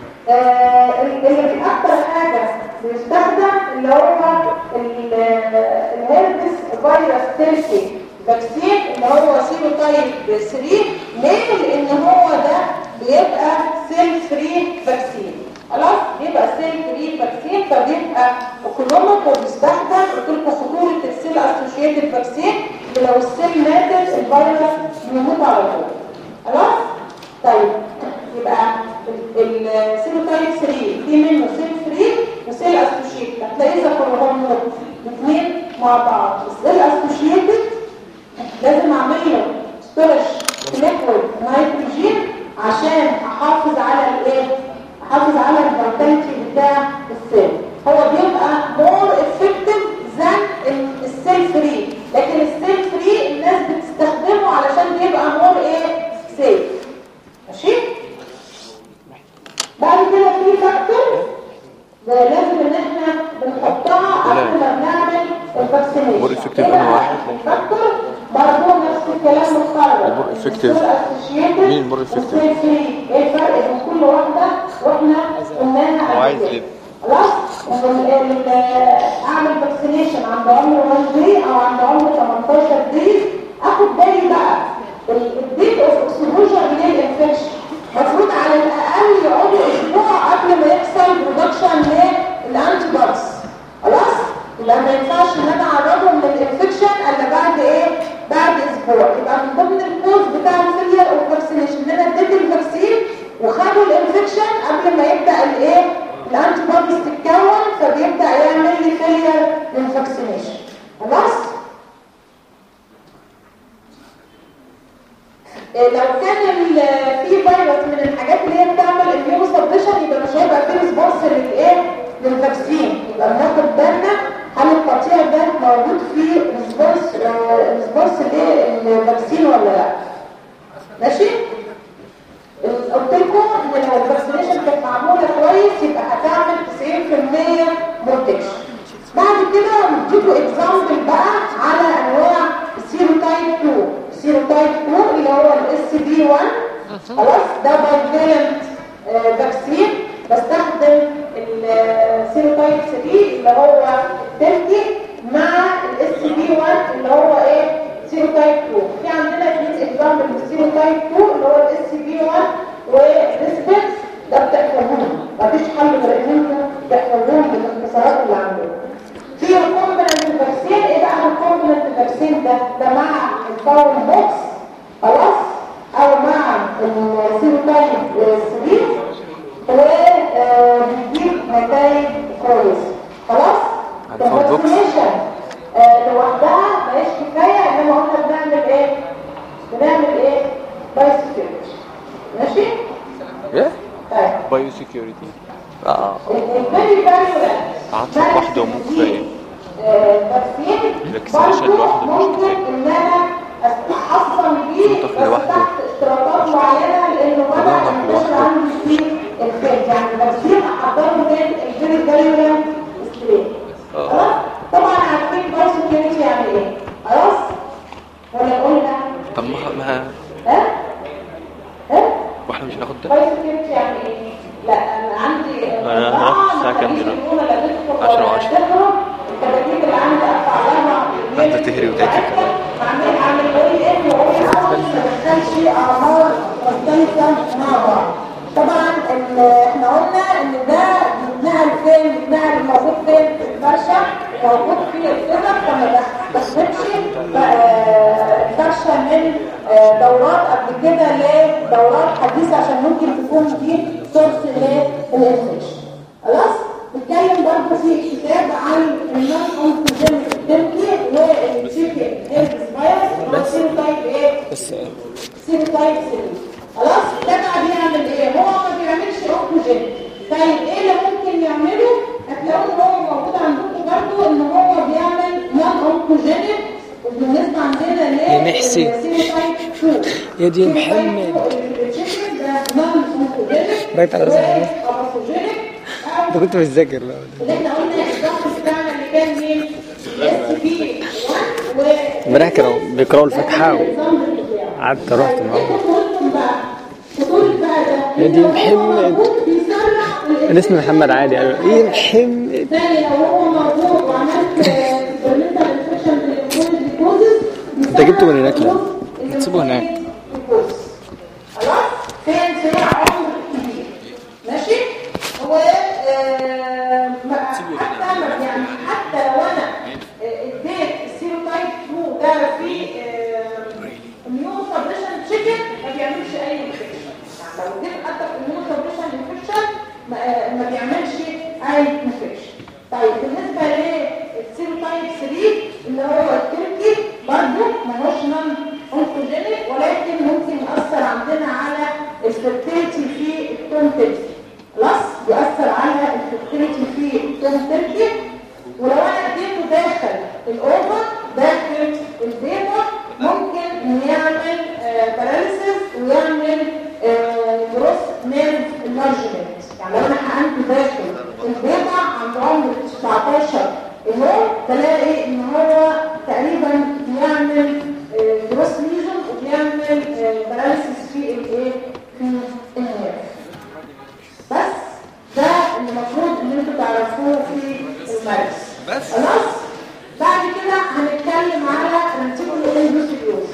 آه اللي اكتر حاجه بيستخدم اللي هو ال- الهيربس فيروس تيركي فاكسين اللي هو سيروتايب 3 ليه؟ لان هو ده بيبقى سيل فري فاكسين خلاص بيبقى سيل فري فاكسين فبيبقى ايكونوميك وبيستخدم قلت لكم خطوره السيل اسوشيتد فاكسين لو السيل ماتت الفيروس بيموت على طول خلاص طيب يبقى السيروتايب 3 في منه سيل فري وسيل اسوشيتد هتلاقي ذكرهم الاثنين مع بعض السيل اسوشيتد لازم اعمل له ستورج ليكويد نيتروجين عشان احافظ على الايه احافظ على الفيتاليتي بتاع السيل هو بيبقى مور افكتيف ذان السيل فري لكن السيل فري الناس بتستخدمه علشان بيبقى مور ايه سيف ماشي بعد كده في فاكتور لازم ان احنا بنحطها قبل ما بنعمل الفاكسينيشن More effective أنهي واحد؟ فاكتور برضه نفس الكلام متكرر المور effective. مين المور effective؟ ايه الفرق بين كل واحده واحنا قلناها هو قبل عايز كده. ليه؟ خلاص ال- ال- اعمل فاكسينيشن عند عمر 1 دي او عند عمر 18 دي اخد بالي بقى الديت اوف اكسبوجر للانفكشن المفروض على الاقل يقعدوا اسبوع قبل ما يحصل برودكشن للانتي بوديز خلاص يبقى ما ينفعش ان انا اعرضهم للانفكشن الا بعد ايه بعد اسبوع يبقى من ضمن الكوز بتاع الفيلير او فاكسينيشن ان انا اديت الفاكسين وخدوا الانفكشن قبل ما يبدا الايه الانتي بوديز تتكون فبيبدا يعمل لي فيلير للفاكسينيشن خلاص إيه لو كان ال- في فيروس من الحاجات اللي هي بتعمل اميون سبريشن يبقى مش هيبقى في ريسبونس للايه للفاكسين يبقى بناخد بالنا هل القطيع ده موجود فيه ريسبونس ريسبونس للفاكسين ولا لا ماشي قلت لكم ان لو الفاكسينيشن كانت معموله كويس يبقى هتعمل 90% بروتكشن بعد كده نديكوا اكزامبل بقى على انواع السيروتايب 2 السيروتايب 2 اللي هو الاس بي 1 خلاص ده بايفالنت فاكسين بستخدم السيروتايب 3 اللي هو التركي مع الاس بي 1 اللي هو ايه سيروتايب 2 في عندنا اثنين اكزامبل للسيروتايب 2 اللي هو الاس بي 1 والريسبنس ده بتحفظوهم مفيش حل غير ان انتوا تحفظوهم بالاختصارات اللي عندكم في الكومبوننت فاكسين ايه بقى الكومبوننت فاكسين ده ده مع الفاول بوكس خلاص او مع السيروتايب 3 وبيجيب نتائج كويسه خلاص الفاول بوكس؟ الفاكسينيشن آه، لوحدها مش كفايه انما قلنا بنعمل ايه بنعمل ايه بايسكيورتي ماشي ايه طيب بايو سيكيورتي اه الفيري فاليولنت عطف واحده ومو كفايه فاكسين الفاكسينيشن برضه لوحده مش ممكن كفاية. ان انا احصن بيه منطق بس لوحده. تحت اشتراطات معينه لانه بدا منطق ينتشر لوحده. عندي في الفيل يعني الفاكسين احضره من الفيري فاليولنت ستريت آه. خلاص طبعا عارفين بايسكيورتي يعني ايه خلاص ولا قلنا طب ما ما ها ها واحنا مش هناخد ده بايو سكيورتي يعني ايه؟ لا انا عندي أنا هروح الساعة كام دلوقتي؟ عشرة وعشرة. الكتاكيت اللي عندي اقطع لها قاعدة تهري وتاكل كمان. عامل عامل اقول ايه واقول اول ما دخلش اعمار مختلفه مع بعض طبعا ال- احنا قلنا ان ده بيتنقل فين بيتنقل موجود فين في الفرشه موجود في الفرق فما بستخدمش آه، الفرشه من آه، دورات قبل كده لدورات حديثه عشان ممكن تكون دي سورس للانفكشن خلاص نتكلم برضه في كتاب عن النون اونكوجينيك تمكي والتشيكن هيربس فيروس والسيروتايب ايه؟ بس سيروتايب 3 خلاص ده بقى بيعمل ايه؟ هو ما بيعملش اونكوجين طيب ايه اللي ممكن يعمله؟ هتلاقوا ان هو موجود عندكم برضه ان هو بيعمل نون اونكوجينيك وبالنسبه عندنا ليه؟ يا محسن. السيروتايب 2 يا دي سيروتايب محمد. 2 التشيكن ده نون اونكوجينيك رايت على راسك. واباثوجينيك أو انت كنت بتذاكر بقى اللي احنا قلنا الضغط بتاعنا اللي كان مين؟ اس بي 1 و امبارح كانوا بيقرأوا الفاتحة و- النظام بتاعه. قعدت رحت طيب، معاهم. ايه خطورتهم بقى؟ خطورة بقى ده يا دي إن هو محمد. موجود بيسرع انا اسمي محمد عادي قالوا ايه محمد تاني لو هو موجود وعملت experimental infection بالإنفلونزا انت جبته من هناك ليه؟ تسيبه هناك. خلاص فين سريع عمر كبير ماشي هو آه، ما- حتى ما- يعني حتى لو انا آه، اديت السيروتايب 2 ده في اميون سبريشن تشيكن ما بيعملش اي انفكشن يعني لو اديت حتى في اميون سبريشن انفكشن ما آه، ما بيعملش اي انفكشن طيب بالنسبه للسيروتايب 3 اللي هو التركي برضه ملوش نون اونكوجينيك ولكن ممكن يأثر عندنا على الفيرتيليتي في التون تركي خلاص بيأثر على الفيرتيليتي في التون تركي ولو انا اديته داخل الاوفر داخل البيضة ممكن إنه يعمل باراليسيس ويعمل جروس نيرف انلارجمنت يعني لو انا حقنته داخل البيضة عند عمر 19 يوم بلاقي ان هو تقريبا بيعمل جروس ليجن وبيعمل باراليسيس في الايه في النيرف بس ده اللي المفروض ان انتوا تعرفوه في المارس بس؟ خلاص بعد كده هنتكلم على ريتيكولو اندوثيليوز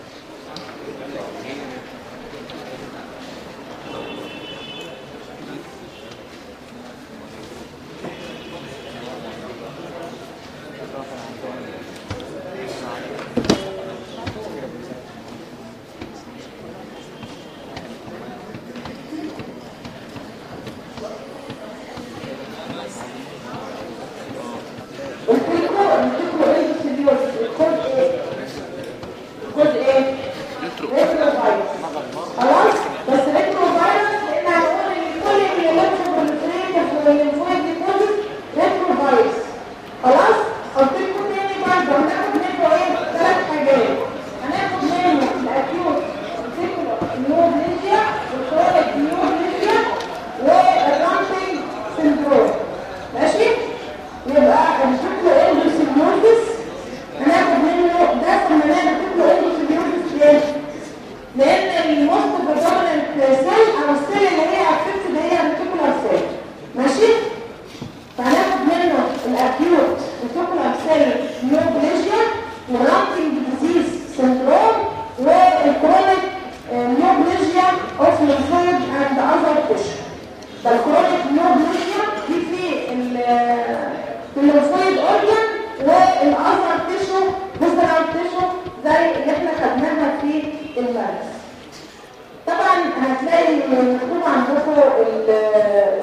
قلت لكم الريتيكولو اندوثيليوز الكود ايه؟ الكود ايه؟ ريتروفايروس خلاص بس ريتروفايروس لان هنقول ان كل اللي لابسه بالفريتس والليمفويد ديبوزيت ريتروفايروس خلاص قلت لكم تاني برضه هناخد منه ايه ثلاث حاجات هناخد منه الاكيوت ريتيكولو نيوبليزيا والكرونيك نيوبليزيا والرامبينج سندروم ماشي يبقى الريتيكولو اندوسيميوزيس هناخد منه ده سميناه ريتيكولو اندوسيميوزيس ليه؟ لان الموست بريدوميننت سيل او السيل اللي هي افكتد هي الريتيكولار سيل ماشي فهناخد منه الاكيوت ريتيكولار سيل نيوبليجيا والرامبينج ديزيز سندروم والكرونيك نيوبليجيا اوف ليمفويد اند اذر تيشو فالكرونيك نيوبليجيا دي في ال في الليمفويد اورجان والاذر تيشو فيزرال تيشو زي اللي احنا خدناها في المرس طبعا هتلاقي مكتوب عندكم ال-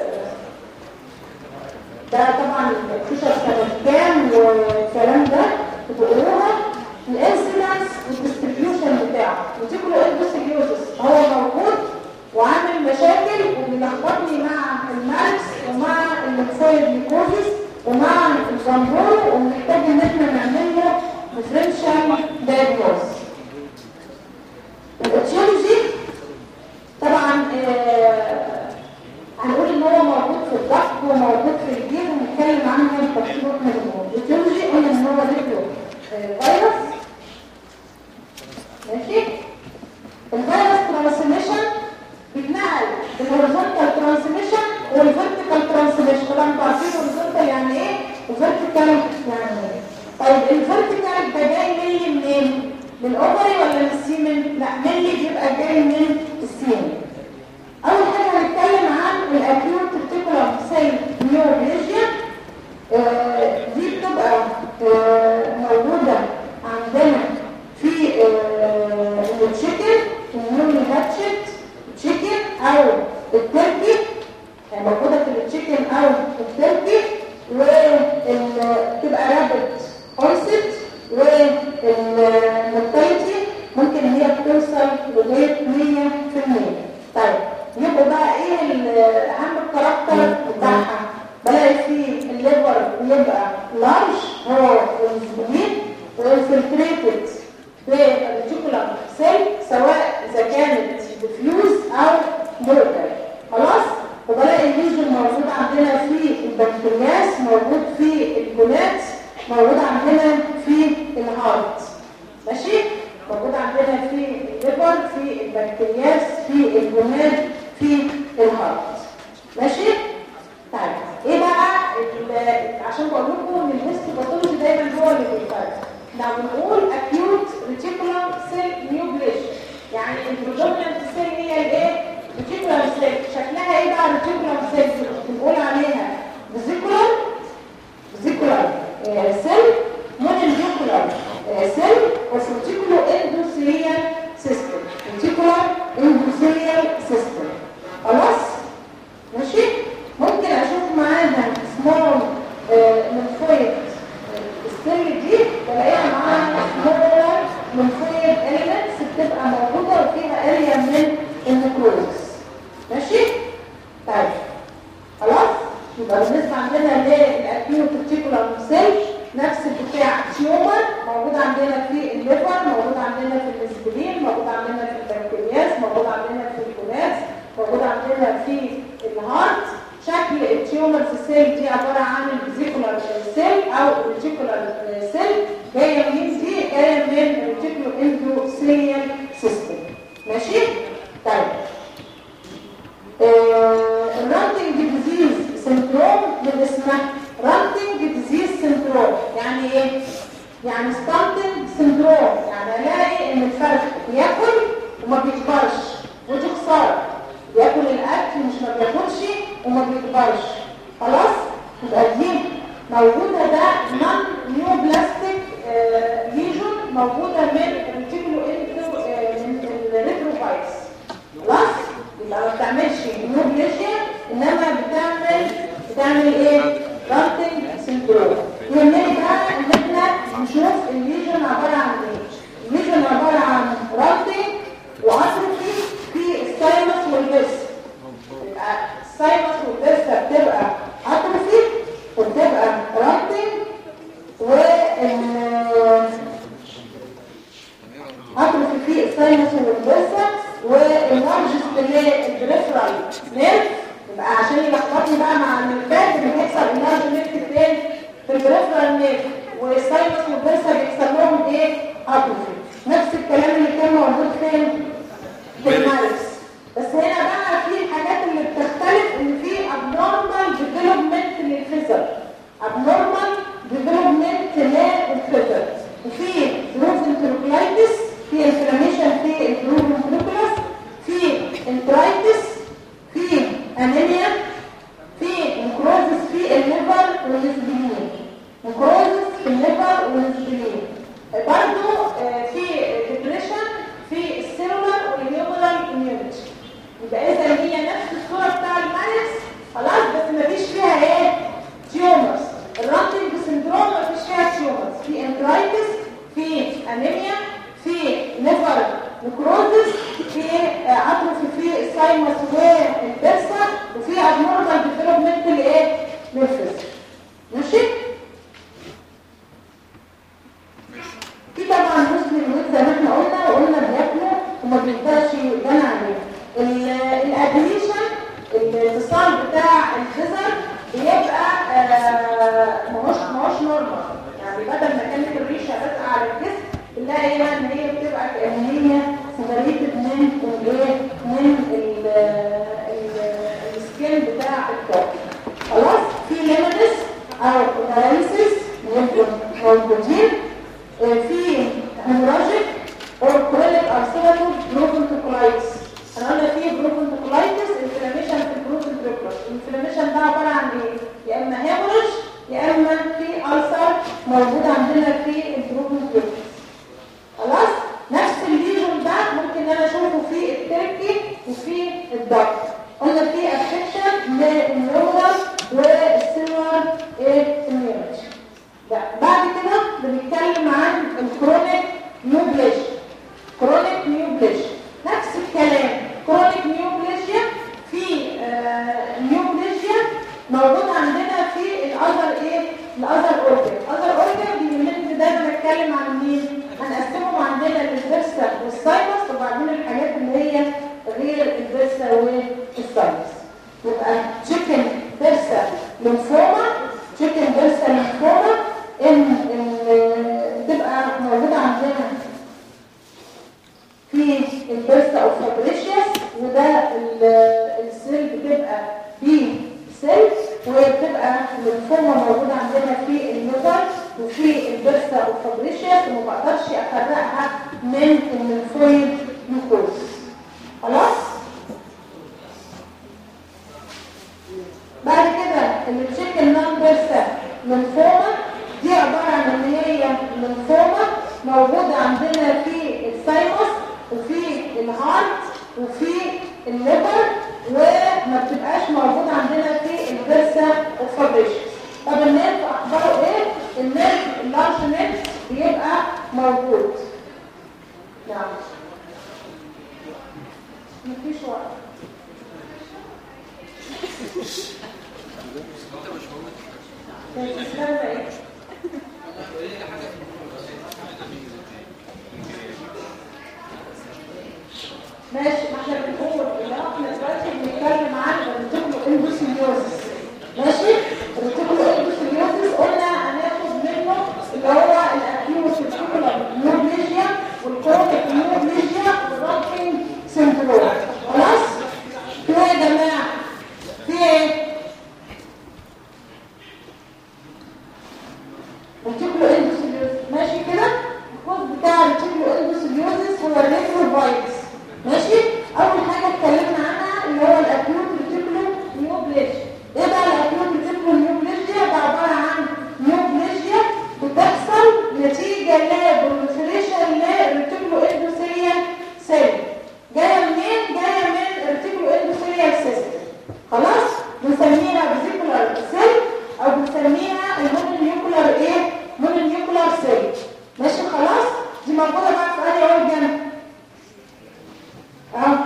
ده طبعا اكتشف سنة كام والكلام ده بتقروها الانسيدنس والديستريبيوشن بتاعه وتيكولو اندوسيليوزس هو موجود وعامل مشاكل وبيلخبطني مع الماركس ومع الليمفويد ليكوزيس ومع الزنبور ومحتاج ان احنا نعمل له ديفرنشال دايجنوز الاتيولوجي طبعا آه، هنقول ان هو موجود في الضغط وموجود في الجيل ونتكلم عنه بتفصيل مجموع الاتيولوجي قلنا ان هو ريبلو فيروس ماشي الفيروس ترانسميشن بيتنقل الهوريزونتال ترانسميشن والفيرتيكال او التركي يعني موجوده في التشيكن او التركي وتبقى رابط اونست والمورتاليتي ممكن هي بتوصل لغايه 100% طيب يبقوا بقى ايه ال- اهم الكاركتر بتاعها بلاقي فيه الليفر بيبقى لارج هو والزبونين وانفلتريتد بالريتيكولار سيل سواء اذا كانت ديفيوز او لوكال خلاص وبلاقي الليجن موجود عندنا في البنكرياس موجود في الجونات موجود عندنا في الهارت ماشي موجود عندنا في الليفر في البنكرياس في الجونات في الهارت ماشي طيب ايه بقى ال- عشان بقول لكم ان الهيستوباثولوجي دايما هو اللي بيفرق احنا بنقول acute reticular cell neoplasia يعني البريدومينانت سيل هي الايه reticular cell شكلها ايه بقى reticular cell بنقول عليها vesicular vesicular cell mononuclear cell of reticular endothelial system reticular endothelial system خلاص ماشي ممكن اشوف معاها سمول منفويد السيل دي بلاقيها معاها سمول منفويد اليمنتس بتبقى موجوده وفيها اريا من النكروز ماشي طيب خلاص يبقى بالنسبه عندنا للاكيوت ريتيكولار سيل نفس بتاع تيومر موجود عندنا في الليفر موجود عندنا في الاسبرين موجود عندنا في البنكرياس موجود عندنا في الكوناس موجود عندنا في الهارت شكل التيومر سيل دي عباره عن الفيزيكولار سيل او الريتيكولار سيل جايه منين دي جايه من الريتيكولو اندوثيليال سيستم ماشي طيب الرانتنج ديزيز سندروم من اسمها رانتنج ديزيز سندروم يعني ايه يعني ستانتنج سندروم يعني الاقي ان الفرخ بياكل وما بيكبرش ودي خساره بياكل الاكل مش ما بياكلش وما بيكبرش خلاص يبقى دي موجوده ده نون نيو بلاستيك ليجون موجوده من الريتيكولو انتو من الريتروفايتس خلاص يبقى ما بتعملش نيوبليشيا انما بتعمل بتعمل ايه رانتنج سندروم يهمني بقى ان احنا نشوف الليجن عباره عن ايه الليجن عباره عن رانتنج واتروفي في السايمس والبس يبقى السايمس والبس بتبقى اتروفي وبتبقى رانتنج و اتروفي في السايمس والبس واللارجست اللي هي البريفرال نيرف يبقى عشان يلخبطني بقى مع النيرفات اللي بيحصل اللارج نيرف فين في البريفرال نيرف والساينس والبرسا بيحصل لهم ايه اتروفي نفس الكلام اللي كان موجود فين في المارس بس هنا بقى في الحاجات اللي بتختلف ان في abnormal development للفيزر abnormal development للفيزر وفي بروفنتروكلايتس في انفلاميشن في البروفنتروكلاس في انترايتس في انيميا في نكروزس في الليفر والسبلين نكروزس في الليفر والسبلين برضو آه، في ديبريشن في السيلولار والهيومرال اميونيتي يبقى اذا هي نفس الصوره بتاع المارس خلاص بس ما فيش فيها ايه تيومرز الرانتنج سندروم ما فيش فيها تيومرز في انترايتس في انيميا في ليفر نكروزس في اتروفي في السايمس والبرسا وفي ابنورمال ديفلوبمنت لايه للفيزر ماشي في طبعا مسلم ويت زي ما احنا قلنا وقلنا بياكلوا وما بيقدرش يبان عليه الادريشن الاتصال بتاع الفيزر بيبقى آه، ماهوش ماهوش نورمال يعني بدل ما كانت الريشه بس على الجسم بنلاقي هنا ان هي بتبقى كان هي سيبريتد من الايه من ال- ال- السكين بتاع الطفل خلاص في ليمونس او باراليسيس موجودين آه، في هيموراجيك او كرونيك ارثرايتس بروفنتوكولايتس احنا قلنا في بروفنتوكولايتس انفلاميشن في البروفنتوكولاس الانفلاميشن ده عباره عن ايه يا اما هيموراج يا اما في ألسر موجود عندنا في البروفنتوكولاس خلاص نفس الليجون ده ممكن ان انا اشوفه في التركي الضغط قلنا في افكشن للنورال والسيلولار اميونيتي بعد كده بنتكلم عن الكرونيك نيوبليجيا كرونيك نيوبليجيا نفس الكلام كرونيك نيوبليجيا في آه نيوبليجيا موجود عندنا في الاذر ايه الاذر اورجن الاذر اورجن دي اللي دايما بتكلم عن مين هنقسمهم عندنا للفيرسا والساينس وبعدين الحاجات اللي هي غير الفيرسا والساينس يبقى تشيكن فيرسا ليمفوما تشيكن فيرسا ليمفوما ان ان تبقى موجوده عندنا في البيرسا او فابريشياس وده السيل بتبقى بي سيل وبتبقى الليمفوما موجوده عندنا في الليفر وفي البيرسا او فابريشياس وما بقدرش افرقها من الليمفويد نيكوز خلاص بعد كده التشيكن نون بيرسا ليمفوما دي عباره عن ان هي ليمفوما موجوده عندنا في الثايموس وفي الهارت وفي الليبر وما بتبقاش موجوده عندنا في البرسا والفابريشن طب النيرف اخباره ايه النيرف اللارج نيرف بيبقى موجود نعم مفيش وقت تستنى ايه ماشي ما احنا بنقول ان احنا دلوقتي بنتكلم عن الريتيكولو اندوسيليوزس ماشي الريتيكولو اندوسيليوزس قلنا هناخد منه اللي هو الاكيوت ريتيكولو نيوبليجيا والكرونيك نيوبليجيا والروكينج سندروم خلاص في ايه يا جماعه في ايه الريتيكولو اندوسيليوزس ماشي كده الكود بتاع الريتيكولو اندوسيليوزس هو الريتروفايتس ماشي اول حاجه اتكلمنا عنها اللي هو الاكيوت ريتيكولو نيوبليجيا ايه بقى الاكيوت ريتيكولو نيوبليجيا ده عباره عن نيوبليجيا بتحصل نتيجه لبروفيليشن للريتيكولو اندوثيليال سيل جايه منين جايه من الريتيكولو اندوثيليال سيستم خلاص بنسميها فيزيكولار سيل او بنسميها المونونيوكولار ايه مونونيوكولار سيل ماشي خلاص دي موجوده بقى في اي اورجن اه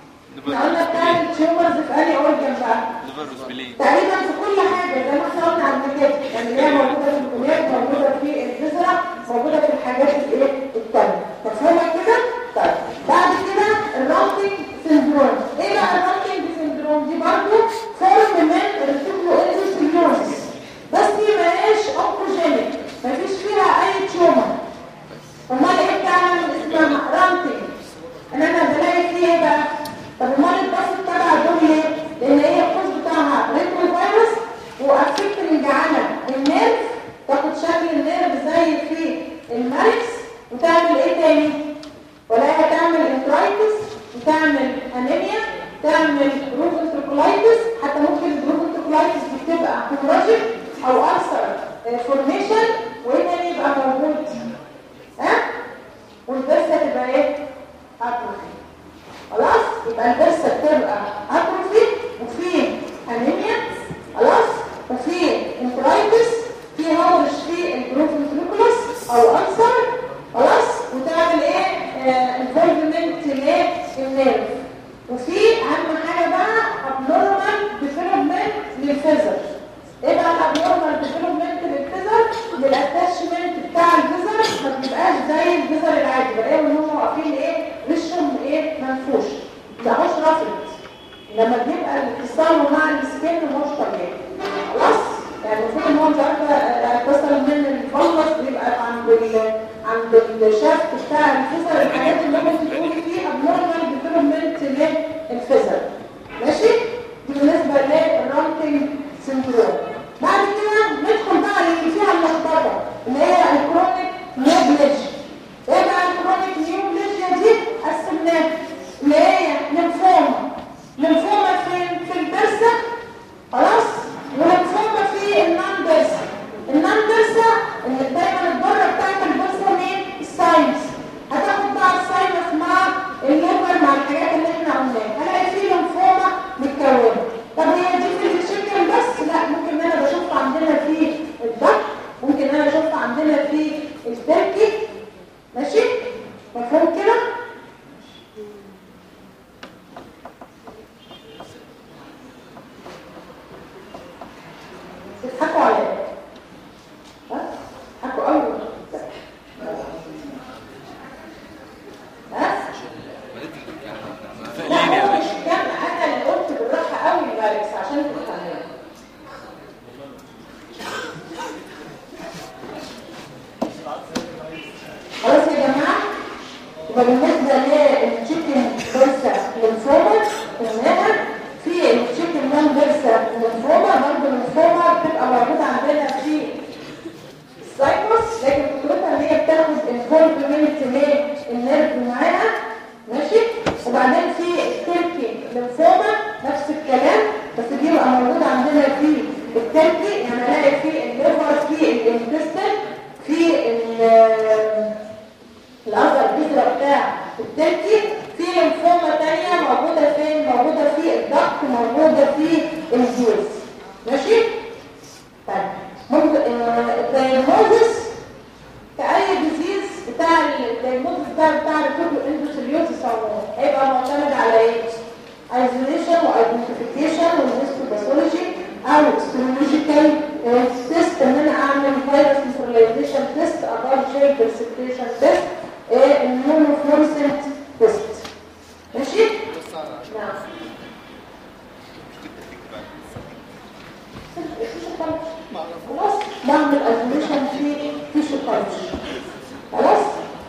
قلنا بتاعت التيومرز في انهي اورجن بقى ليفر وسبلين تقريبا في كل حاجه زي ما احنا قلنا قبل كده يعني اللي هي موجوده في الكليات موجوده في الفزرة موجوده في الحاجات الايه الثانيه مفهومه كده طيب بعد كده الرانتنج سندروم ايه بقى الرانتنج سندروم دي برضه فورم من الريتيكولو اندوسيليوزس بس دي ماهيش اوكوجينيك مفيش فيها اي تيومر امال ايه بتعمل اسمها رانتنج ان انا بلاقي فيه ايه بقى طب امال الباص بتاعها دول ليه لان هي القوس بتاعها ريترو فيروس وافكتنج على النيرف تاخد شكل النيرف زي في الماركس وتعمل ايه تاني ولا هي تعمل انترايتس وتعمل انيميا تعمل روفنتريكولايتس حتى ممكن الروفنتريكولايتس دي بتبقى هيموراجيك او ارثر فورميشن وايه تاني يبقى موجود ها والبرسه تبقى ايه اتروفي خلاص يبقى البرسه بتبقى اتروفي وفي انيميا خلاص وفي انترايتس في هورش في البروفنتريكولس او ألسر خلاص وتعمل ايه انفولفمنت للنيرف وفي اهم حاجه بقى abnormal development للفيزر ايه بقى الابنورمال ديفلوبمنت للفيزر للاتاشمنت بتاع الفيزر ما بيبقاش زي الفيزر العادي بلاقيهم ان هم واقفين ايه وشهم ايه منفوش ما هوش رافض لما بيبقى الاتصال مع السكين مش طبيعي خلاص يعني المفروض ان هو مش عارفه اتصل من الفلس بيبقى عند ال عند الشافت بتاع الفيزر الحاجات اللي ممكن تكون فيه abnormal development للفيزر ماشي دي بالنسبه للرانتنج سندروم بعد كده ندخل بقى اللي فيها اللخبطه اللي هي الكرونيك نيوبليجيا ايه بقى الكرونيك نيوبليجيا دي قسمناها اللي هي ليمفوما ليمفوما فين في البرسه خلاص وليمفوما في النان برسه النان برسه اللي دايما البره بتاعت البرسه مين الساينس هتاخد بقى الساينس مع الليفر مع الحاجات اللي احنا قلناها هلاقي فيه ليمفوما يبقى بالنسبه للتشيكن بيرسا للفوما قلناها في التشيكن نون بيرسا للفوما برضه الليمفوما بتبقى موجوده عندنا في السايكوس لكن فكرتها ان هي بتاخد الفولبمنت للنيرف معاها ماشي وبعدين في التركي للفوما نفس الكلام بس دي بقى موجوده عندنا في التركي يعني هلاقي في الليفر في الانتستين في ال- الأثر الجذرة بتاع التركي في لمفومة تانية موجودة فين؟ موجودة في الضغط موجودة في الجيوز ماشي؟ طيب ممكن الدايجنوزس كأي ديزيز بتاع الدايجنوزس بتاع بتاع الكتب الاندوسيليوتس عموما هيبقى معتمد على ايه؟ ايزوليشن وايدنتيفيكيشن والهيستوباثولوجي او هيستولوجيكال تيست ان انا اعمل فيروس نيوتراليزيشن تيست ابار شيل برسبتيشن تيست المونوفلورسنت تيست ماشي؟ نعم خلاص بعمل ايزوليشن في تيشو كلتشر خلاص؟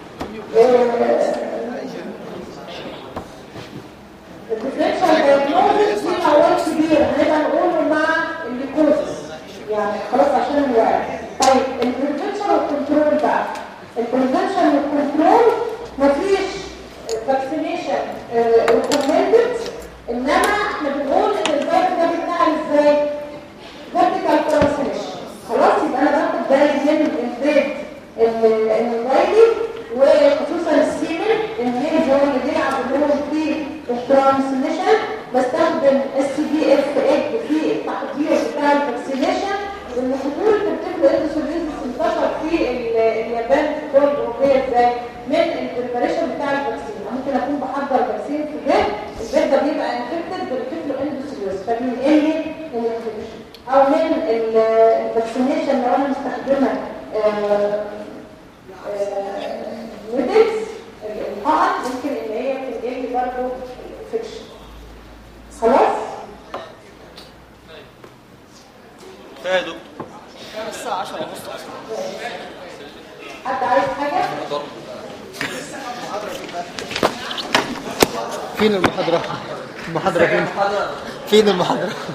الديفرنشال دايجنوزس دي مواد كبيره هنبقى نقوله مع الليكوزس يعني خلاص عشان الوعي طيب البريفنشن والكنترول بقى البريفنشن والكنترول مفيش فاكسينيشن ريكومندد انما احنا بنقول ان الفيروس ده بيتنقل ازاي؟ فيرتيكال ترانسميشن خلاص يبقى انا باخد بالي من الانفيد الموبايلي وخصوصا السيمن النيج هو اللي بيلعب دور في الترانسميشن بستخدم السي بي اف اج في التحضير بتاع الفاكسينيشن لان خطوره الطفل الاندوسوليزيس انتشر في ال- اليابان في الدول الاوروبيه ازاي؟ من البريباريشن بتاع الفاكسين أنا ممكن اكون بحضر فاكسين في البيت البيت ده بيبقى انفكتد بالطفل الاندوسوليزيس فبينقل لي الانفكشن او من ال- الفاكسينيشن لو انا مستخدمه آه، ميدكس الحقن ممكن ان هي تنقل لي برضه الانفكشن خلاص؟ كفايه يا دكتور حد عايز حاجه؟ فين المحاضرة؟ المحاضرة فين؟ فين المحاضرة؟